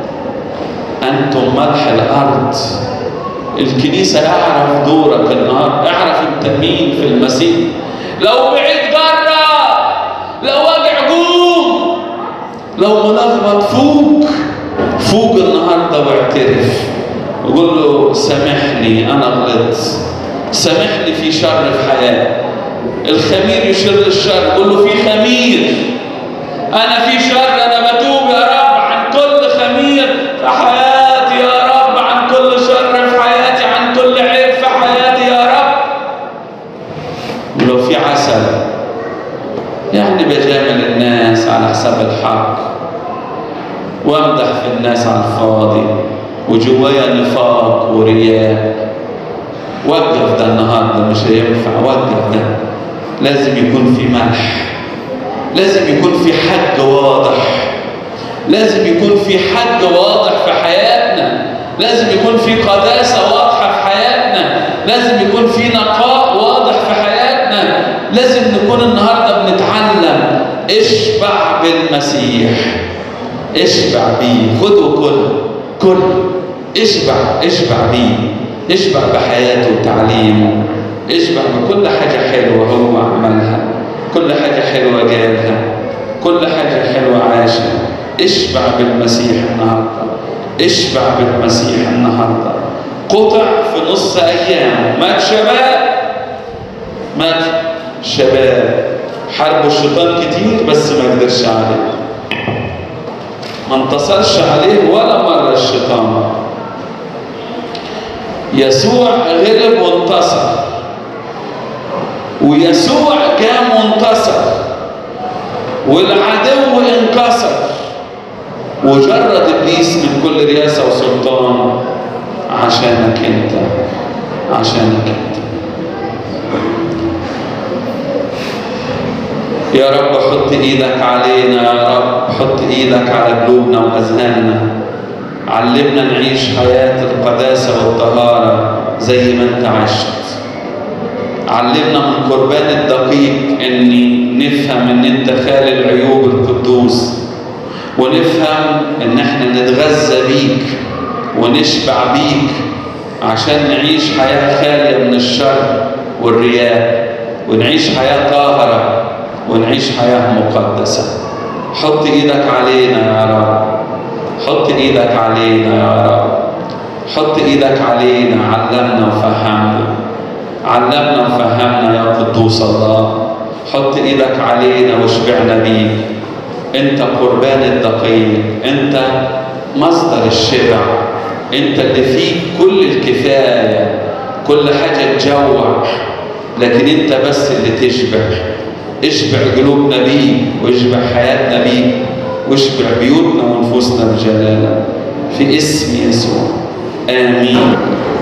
أنتم ملح الأرض الكنيسة اعرف دورك النهارده اعرف انت مين في المسيح لو بعيد جرب لو واجع قوم لو ملخبط فوق فوق النهارده واعترف وقول له سامحني انا غلطت سامحني في شر في حياتي الخمير يشر الشر قول له في خمير انا في شر انا بتوب يا رب عن كل خمير في حياتي يا رب عن كل شر في حياتي عن كل عيب في حياتي يا رب ولو في عسل يعني بجامل الناس على حساب الحق وامدح في الناس على الفاضي وجوايا نفاق ورياء وقف ده النهارده مش هينفع وقف ده لازم يكون في ملح لازم يكون في حج واضح لازم يكون في حج واضح في حياتنا لازم يكون في قداسة واضحة في حياتنا لازم يكون في نقاء واضح في حياتنا لازم نكون النهاردة بنتعلم اشبع بالمسيح اشبع بيه خد وكل كل اشبع اشبع بيه اشبع بحياته وتعليمه اشبع بكل حاجة حلوة هو عملها كل حاجة حلوة جابها كل حاجة حلوة عاشها اشبع بالمسيح النهاردة اشبع بالمسيح النهاردة قطع في نص أيام مات شباب مات شباب حاربوا الشيطان كتير بس ما قدرش عليه ما انتصرش عليه ولا مرة الشيطان يسوع غلب وانتصر ويسوع كان منتصر والعدو انكسر وجرد ابليس من كل رياسه وسلطان عشانك انت عشانك انت يا رب حط ايدك علينا يا رب حط ايدك على قلوبنا واذهاننا علمنا نعيش حياه القداسه والطهاره زي ما انت عشت علمنا من قربان الدقيق اني نفهم ان انت خالي العيوب القدوس ونفهم ان احنا نتغذى بيك ونشبع بيك عشان نعيش حياة خالية من الشر والرياء ونعيش حياة طاهرة ونعيش حياة مقدسة حط ايدك علينا يا رب حط ايدك علينا يا رب حط ايدك علينا علمنا وفهمنا علمنا وفهمنا يا قدوس الله حط ايدك علينا واشبعنا بيك انت قربان الدقيق انت مصدر الشبع انت اللي فيك كل الكفايه كل حاجه تجوع لكن انت بس اللي تشبع اشبع قلوبنا بيك واشبع حياتنا بيك واشبع بيوتنا ونفوسنا بجلالك في اسم يسوع امين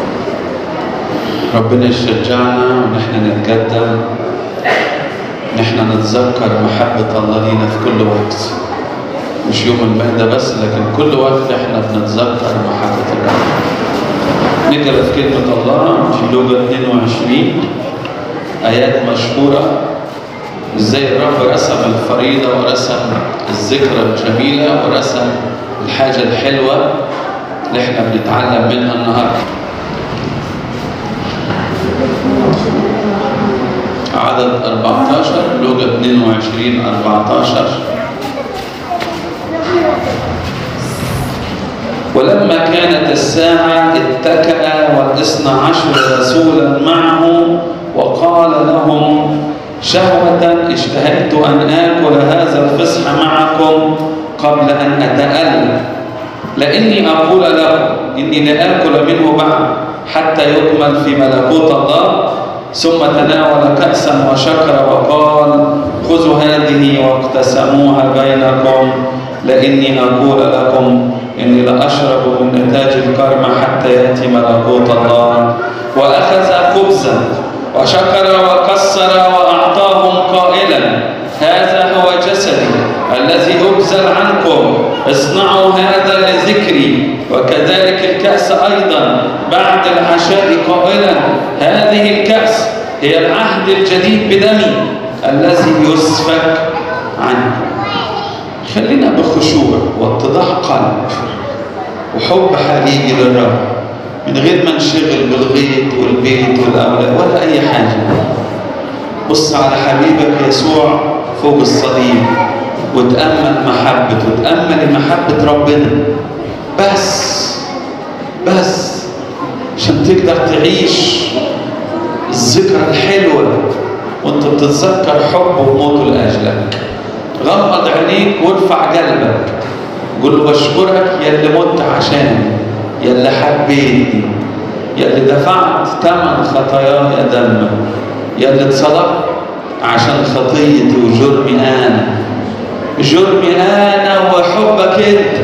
ربنا يشجعنا ونحن نتقدم نحن نتذكر محبة الله لينا في كل وقت مش يوم المهدة بس لكن كل وقت احنا بنتذكر محبة الله نقرا في كلمة الله في لوجا 22 آيات مشهورة ازاي الرب رسم الفريضة ورسم الذكرى الجميلة ورسم الحاجة الحلوة اللي احنا بنتعلم منها النهارده عدد 14 لوجا 22 14 ولما كانت الساعة اتكأ والاثنى عشر رسولا معه وقال لهم شهوة اشتهيت أن آكل هذا الفصح معكم قبل أن أتألم لأني أقول لكم إني لآكل منه بعد حتى يكمل في ملكوت الله ثم تناول كأسا وشكر وقال خذوا هذه واقتسموها بينكم لإني أقول لكم إني لأشرب من نتاج الكرم حتى يأتي ملكوت الله وأخذ خبزا وشكر وكسر وأعطاهم قائلا هذا هو جسدي الذي أبذل عنكم اصنعوا هذا لذكري وكذلك الكأس أيضا بعد العشاء قائلا هذه الكأس هي العهد الجديد بدمي الذي يسفك عنكم خلينا بخشوع واتضاع قلب وحب حقيقي للرب من غير ما نشغل بالغيط والبيت والأولاد ولا أي حاجة بص على حبيبك يسوع فوق الصليب وتأمل محبته وتأمل محبة ربنا بس بس عشان تقدر تعيش الذكرى الحلوة وانت بتتذكر حبه وموته لأجلك غمض عينيك وارفع قلبك قول له بشكرك يا اللي مت عشاني يا اللي حبيتني يا اللي دفعت ثمن خطاياي دمك يا اللي اتصلبت عشان خطيتي وجرمي انا جرمي انا وحبك انت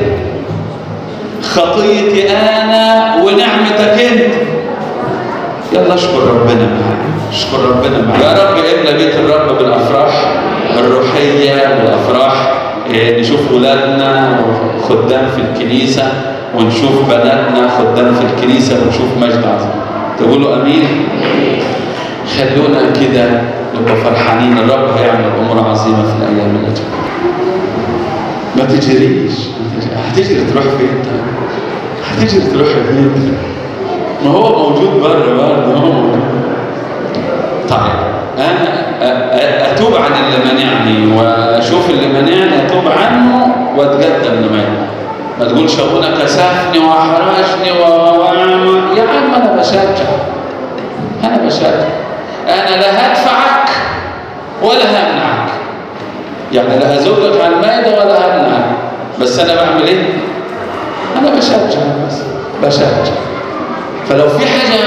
خطيتي انا ونعمتك انت يلا اشكر ربنا معاك اشكر ربنا معاك يا رب املى بيت الرب بالافراح الروحيه والافراح إيه نشوف ولادنا خدام في الكنيسه ونشوف بناتنا خدام في الكنيسه ونشوف مجد عظيم تقولوا امين خلونا كده نبقى فرحانين الرب هيعمل امور عظيمه في الايام اللي جايه ما تجريش هتجري تروح فين هتجري تروح فين ما هو موجود بره برضه هو موجود طيب انا اتوب عن اللي منعني واشوف اللي منعني اتوب عنه واتقدم لمن ما تقولش ابونا كسفني واحرجني و يا عم انا بشجع انا بشجع انا لا هدفعك ولا همنعك يعني لا هزوجك على المائده ولا همنعك بس انا بعمل ايه؟ انا بشجع بس بشجع فلو في حاجه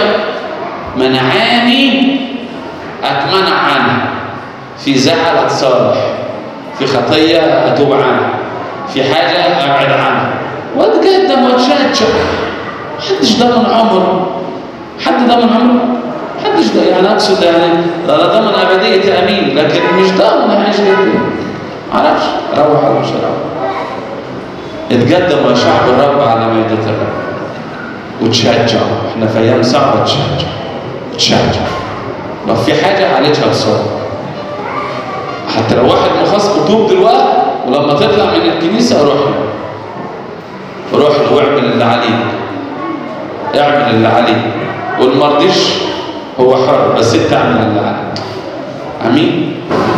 منعاني اتمنع عنها في زعل اتصالح في خطيه اتوب عنها في حاجه ابعد عنها واتقدم واتشجع محدش ضامن عمره حد ضامن عمره محدش ده يعني اقصد يعني لا ضامن ابديه امين لكن مش ضامن يعيش كده معرفش روح ولا مش روح اتقدم يا شعب الرب على مائده الرب وتشجع احنا في ايام صعبه تشجع تشجع لو في حاجه عالجها بسرعه حتى لو واحد مخاصم توب دلوقتي ولما تطلع من الكنيسه روح له روح له واعمل اللي عليك اعمل اللي عليك واللي ما رضيش هو حر بس انت اعمل اللي عليك امين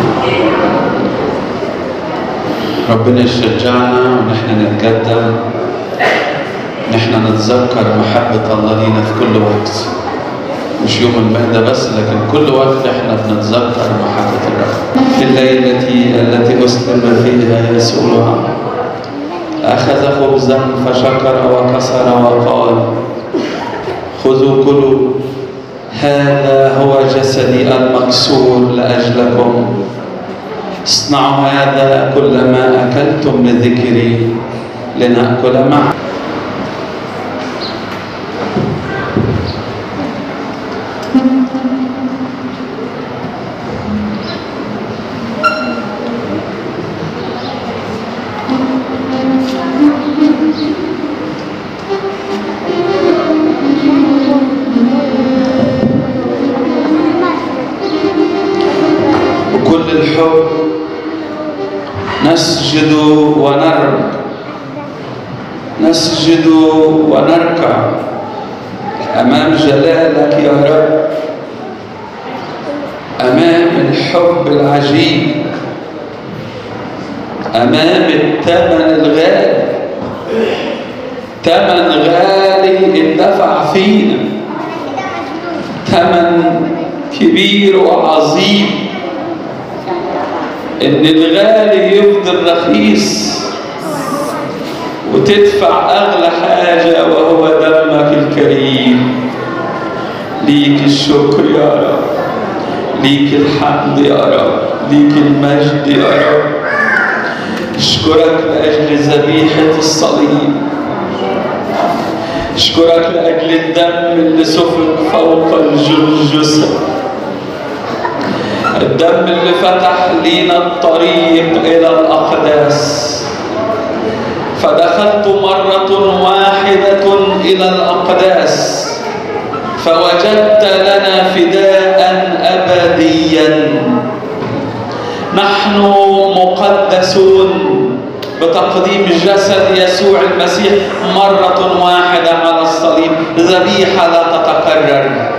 ربنا يشجعنا ونحن نتقدم نحن نتذكر محبة الله لينا في كل وقت مش يوم المهدة بس لكن كل وقت احنا بنتذكر محبة الرب في الليلة التي أسلم فيها يسوع أخذ خبزا فشكر وكسر وقال خذوا كلوا هذا هو جسدي المكسور لأجلكم اصنعوا هذا كلما أكلتم لذكري لنأكل معا بكل الحب نسجد ونركع نسجد ونركع أمام جلالك يا رب أمام الحب العجيب أمام الثمن الغالي ثمن غالي اندفع فينا ثمن كبير وعظيم ان الغالي يفضل رخيص وتدفع اغلى حاجه وهو دمك الكريم ليك الشكر يا رب ليك الحمد يا رب ليك المجد يا رب اشكرك لاجل ذبيحه الصليب أشكرك لأجل الدم اللي سفك فوق الجلجسة الدم اللي فتح لينا الطريق إلى الأقداس فدخلت مرة واحدة إلى الأقداس فوجدت لنا فداء أبديا نحن مقدسون بتقديم جسد يسوع المسيح مرة واحدة على الصليب ذبيحة لا تتكرر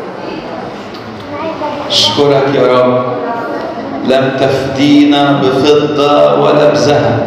أشكرك يا رب لم تفدينا بفضة ولا بذهب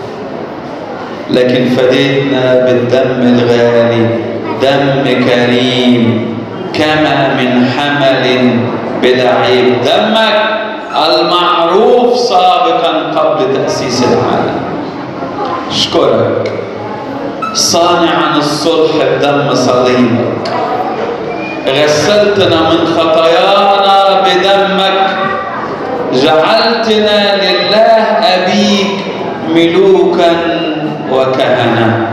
لكن فديتنا بالدم الغالي دم كريم كما من حمل بلا عيب دمك المعروف سابقا قبل تأسيس العالم أشكرك صانعا الصلح بدم صليبك غسلتنا من خطايانا بدمك جعلتنا لله أبيك ملوكا وكهنة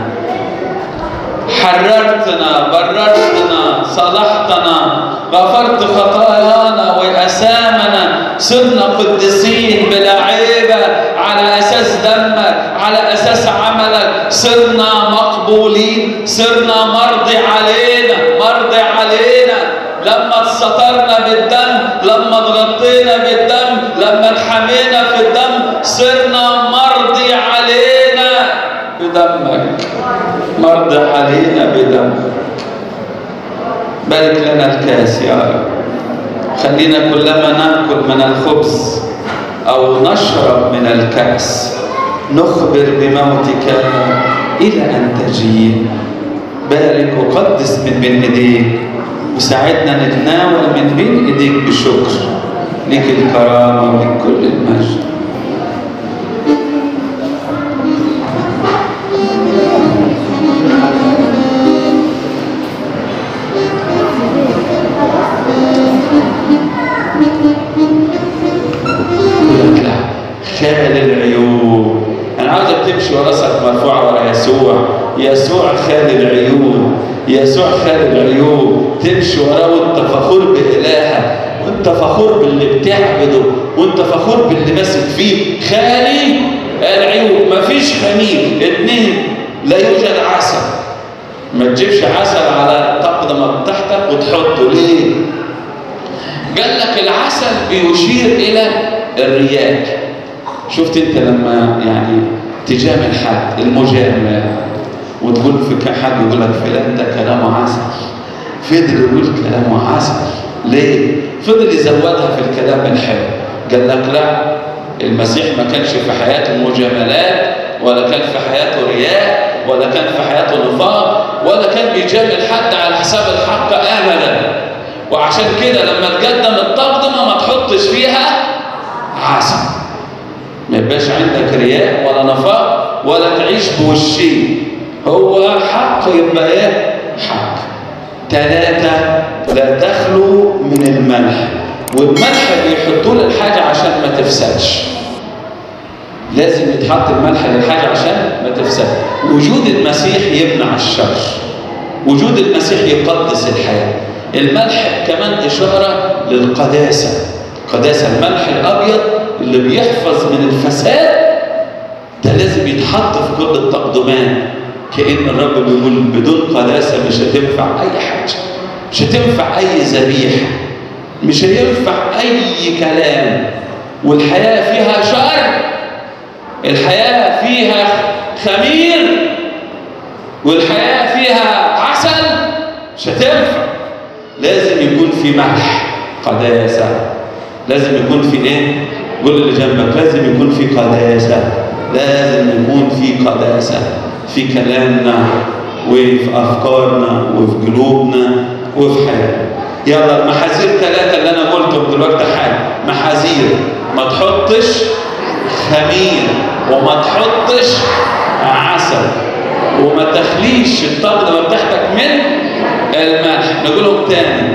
حررتنا بررتنا صلحتنا غفرت خطايانا وأسامنا صرنا قدسين بلا عيبة على أساس دمك على أساس عملك صرنا مقبولين صرنا مرضي علينا مرضي علينا لما اتسترنا بالدم لما اتغطينا بالدم لما اتحمينا في الدم صرنا مرضي علينا بدمك مرضي علينا بدمك بارك لنا الكاس يا رب خلينا كلما ناكل من الخبز او نشرب من الكاس نخبر بموتك الى ان تجيء بارك وقدس من بين ايديك وساعدنا نتناول من بين ايديك بشكر لك الكرامه ولك كل المجد خال العيون انا عاوزك تمشي وراسك مرفوعه ورا يسوع يسوع خال العيون يسوع خال العيون تمشي وراه وانت فخور بإلهك وانت فخور باللي بتعبده وانت فخور باللي ماسك فيه خالي العيون مفيش خمير اتنين لا يوجد عسل ما تجيبش عسل على التقدمة بتاعتك وتحطه ليه؟ قال لك العسل بيشير إلى الرياء شفت انت لما يعني تجامل حد المجامله وتقول في حد يقول لك فلان ده كلامه عسل فضل يقول كلامه عسل ليه؟ فضل يزودها في الكلام الحلو قال لك لا المسيح ما كانش في حياته مجاملات ولا كان في حياته رياء ولا كان في حياته نفاق ولا كان بيجامل حد على حساب الحق ابدا وعشان كده لما تقدم التقدمه ما تحطش فيها عسل ما يبقاش عندك رياء ولا نفاق ولا تعيش بوشين هو حق يبقى ايه حق ثلاثة لا تخلو من الملح والملح بيحطوه للحاجة عشان ما تفسدش لازم يتحط الملح للحاجة عشان ما تفسد وجود المسيح يمنع الشر وجود المسيح يقدس الحياة الملح كمان إشارة للقداسة قداسة الملح الأبيض اللي بيحفظ من الفساد ده لازم يتحط في كل التقدمات كأن الرب بيقول بدون قداسة مش هتنفع أي حاجة مش هتنفع أي ذبيحة مش هينفع أي كلام والحياة فيها شر الحياة فيها خمير والحياة فيها عسل مش هتنفع لازم يكون في ملح قداسة لازم يكون في ايه؟ قول اللي جنبك لازم يكون في قداسة لازم يكون في قداسة في كلامنا وفي أفكارنا وفي قلوبنا وفي حياتنا يلا المحاذير ثلاثة اللي أنا قلتهم دلوقتي حالا محاذير ما تحطش خمير وما تحطش عسل وما تخليش التقدمة بتاعتك من الملح نقولهم تاني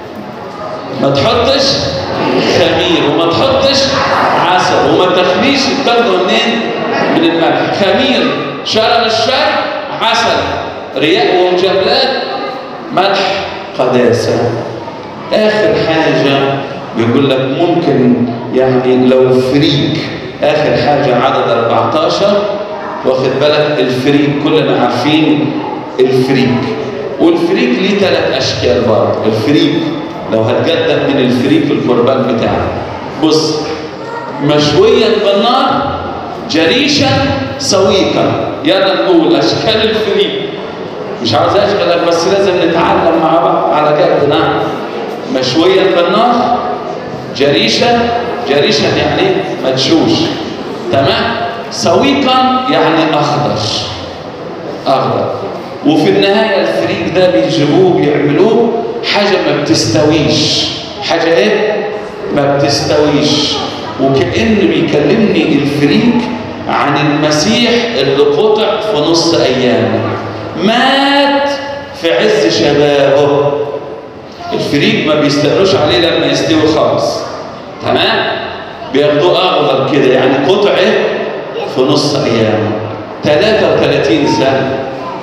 ما تحطش خمير وما تحطش عسل وما تخليش التقدمة منين من الملح خمير شرب الشر عسل رياء ومجاملات ملح قداسة آخر حاجة بيقول لك ممكن يعني لو فريك آخر حاجة عدد 14 واخد بالك الفريك كلنا عارفين الفريك والفريك ليه ثلاث أشكال برضه الفريك لو هتقدم من الفريك القربان بتاعك بص مشويا بالنار جريشا سويقا يلا نقول أشكال الفريك مش عاوز أشغلك بس لازم نتعلم مع بعض على جد نعم مشويا بالنار جريشا جريشا يعني مدشوش تمام سويقا يعني اخضر اخضر وفي النهايه الفريك ده بيجيبوه بيعملوه حاجه ما بتستويش حاجه ايه ما بتستويش وكأن بيكلمني الفريك عن المسيح اللي قطع في نص ايامه مات في عز شبابه الفريك ما بيستنوش عليه لما يستوي خالص تمام بياخدوه اخضر كده يعني قطع ايه في نص ايامه 33 سنه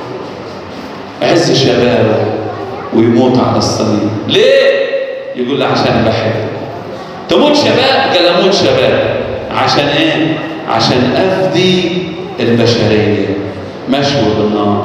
عز شبابه ويموت على الصليب ليه يقول لي عشان بحبك تموت شباب قال اموت شباب عشان ايه عشان افدي البشريه مشوي بالنار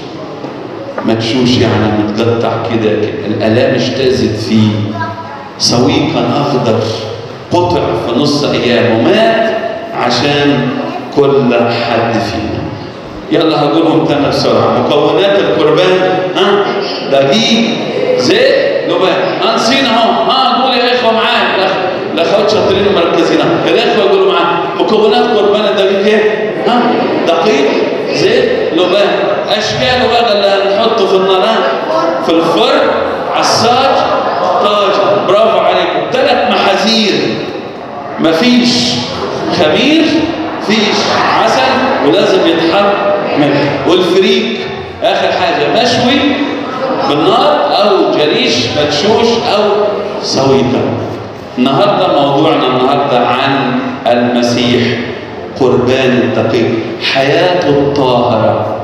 مدشوش يعني متقطع كده الالام اجتازت فيه سويقا اخضر قطع في نص ايامه مات عشان كل حد فينا يلا هقولهم تاني بسرعه مكونات القربان ها دقيق زيت لبان نسينا اهو ها قول يا اخوه معايا الاخوات شاطرين ومركزين الاخوه يقولوا معايا مكونات قربان الدقيق ايه؟ ها دقيق زيت لبان اشكاله بقى اللي هنحطه في النار في الفرن عصاج طاجن برافو عليكم ثلاث محاذير مفيش خمير فيش عسل ولازم يتحط ملح والفريك اخر حاجه مشوي بالنار او جريش مدشوش او سويقا النهارده موضوعنا النهارده عن المسيح قربان الدقيق حياته الطاهره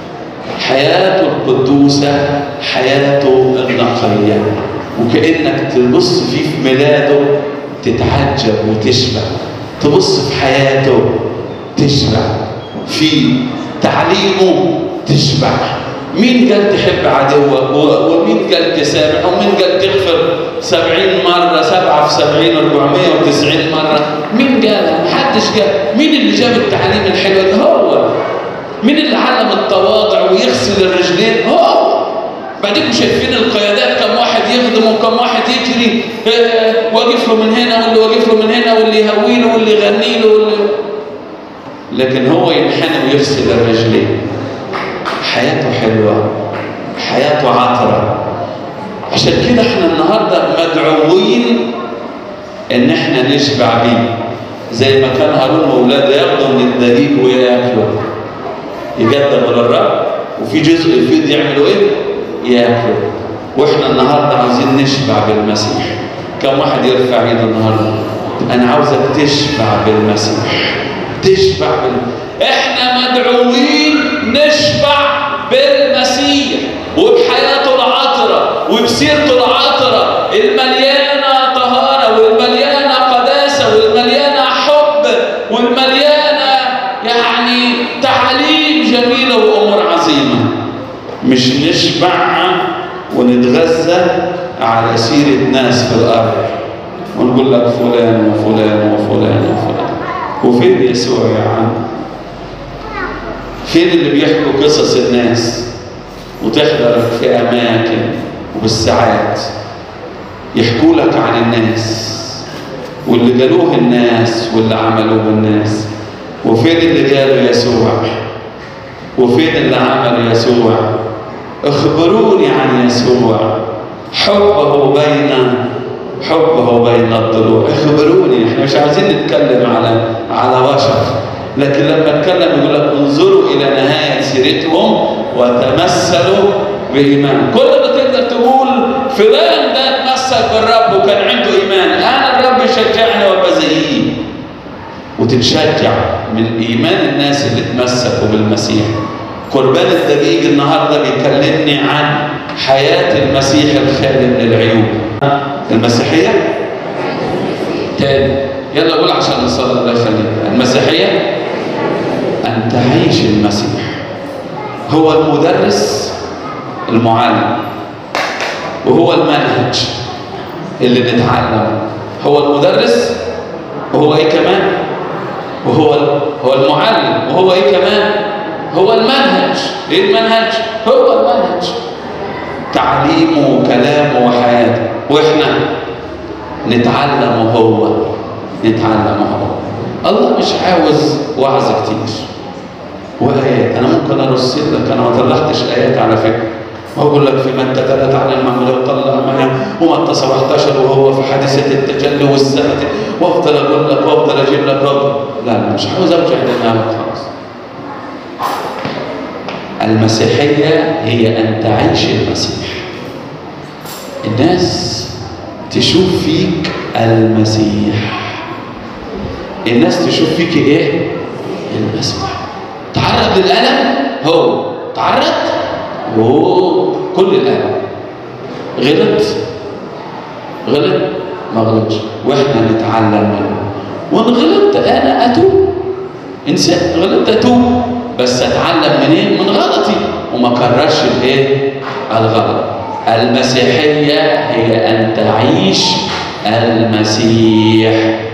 حياته القدوسه حياته النقيه وكانك تبص فيه في ميلاده تتعجب وتشبع تبص في حياته تشبع في تعليمه تشبع مين قال تحب عدوك ومين قال تسامح ومين قال تغفر سبعين مرة سبعة في سبعين أربعمية وتسعين مرة مين قال محدش قال مين اللي جاب التعليم الحلوة ده هو مين اللي علم التواضع ويغسل الرجلين هو بعدين شايفين القيادات كم واحد يخدم وكم واحد يجري اه واقف له من هنا واللي واقف له من هنا واللي يهوي له واللي يغني له واللي لكن هو ينحني ويغسل الرجلين حياته حلوة حياته عطرة عشان كده احنا النهاردة مدعوين ان احنا نشبع بيه زي ما كان هارون واولاده ياخدوا من الدقيق وياكلوا يقدموا للرب وفي جزء الفيض يعملوا ايه؟ ياكلوا واحنا النهارده عاوزين نشبع بالمسيح كم واحد يرفع ايده النهارده انا عاوزك تشبع بالمسيح تشبع بال... احنا مدعوين نشبع بالمسيح وبحياته العطرة وبسيرته العطرة المليانة طهارة والمليانة قداسة والمليانة حب والمليانة يعني تعليم جميلة وأمور عظيمة مش نشبع ونتغذى على سيرة ناس في الأرض ونقول لك فلان وفلان وفلان وفلان وفين يسوع يا عم فين اللي بيحكوا قصص الناس وتحضر في أماكن وبالساعات يحكوا لك عن الناس واللي قالوه الناس واللي عملوه الناس وفين اللي قالوا يسوع وفين اللي عمل يسوع اخبروني عن يسوع حبه بين حبه بين الضلوع اخبروني احنا مش عايزين نتكلم على على بشر لكن لما اتكلم يقول لك انظروا الى نهايه سيرتهم وتمثلوا بايمان كل ما تقدر تقول فلان ده اتمسك بالرب وكان عنده ايمان انا الرب يشجعني وابقى زيه وتتشجع من ايمان الناس اللي تمسكوا بالمسيح قربان الدقيق النهارده بيكلمني عن حياة المسيح الخالي من العيوب المسيحية تاني يلا قول عشان نصلي الله يخليك المسيحية أن تعيش المسيح هو المدرس المعلم وهو المنهج اللي نتعلم هو المدرس وهو ايه كمان وهو هو المعلم وهو ايه كمان هو المنهج ايه المنهج هو المنهج تعليمه وكلامه وحياته واحنا نتعلم هو نتعلم هو الله مش عاوز وعظ كتير وايات انا ممكن ارص لك انا ما طلعتش ايات على فكره واقول لك في متى 3 عن المعموديه وطلع معايا ومتى 17 وهو في حادثه التجلي والسنه وافضل اقول لك وافضل اجيب لك وافضل لا لا مش عاوز ارجع دماغك خالص المسيحيه هي ان تعيش المسيح الناس تشوف فيك المسيح الناس تشوف فيك ايه المسيح تعرض للالم هو تعرض اوه كل الالم غلط غلط ما غلطش واحنا نتعلم منه وان غلطت انا اتوب انسان غلطت اتوب بس اتعلم منين من غلطي وما كررش الايه الغلط المسيحيه هي ان تعيش المسيح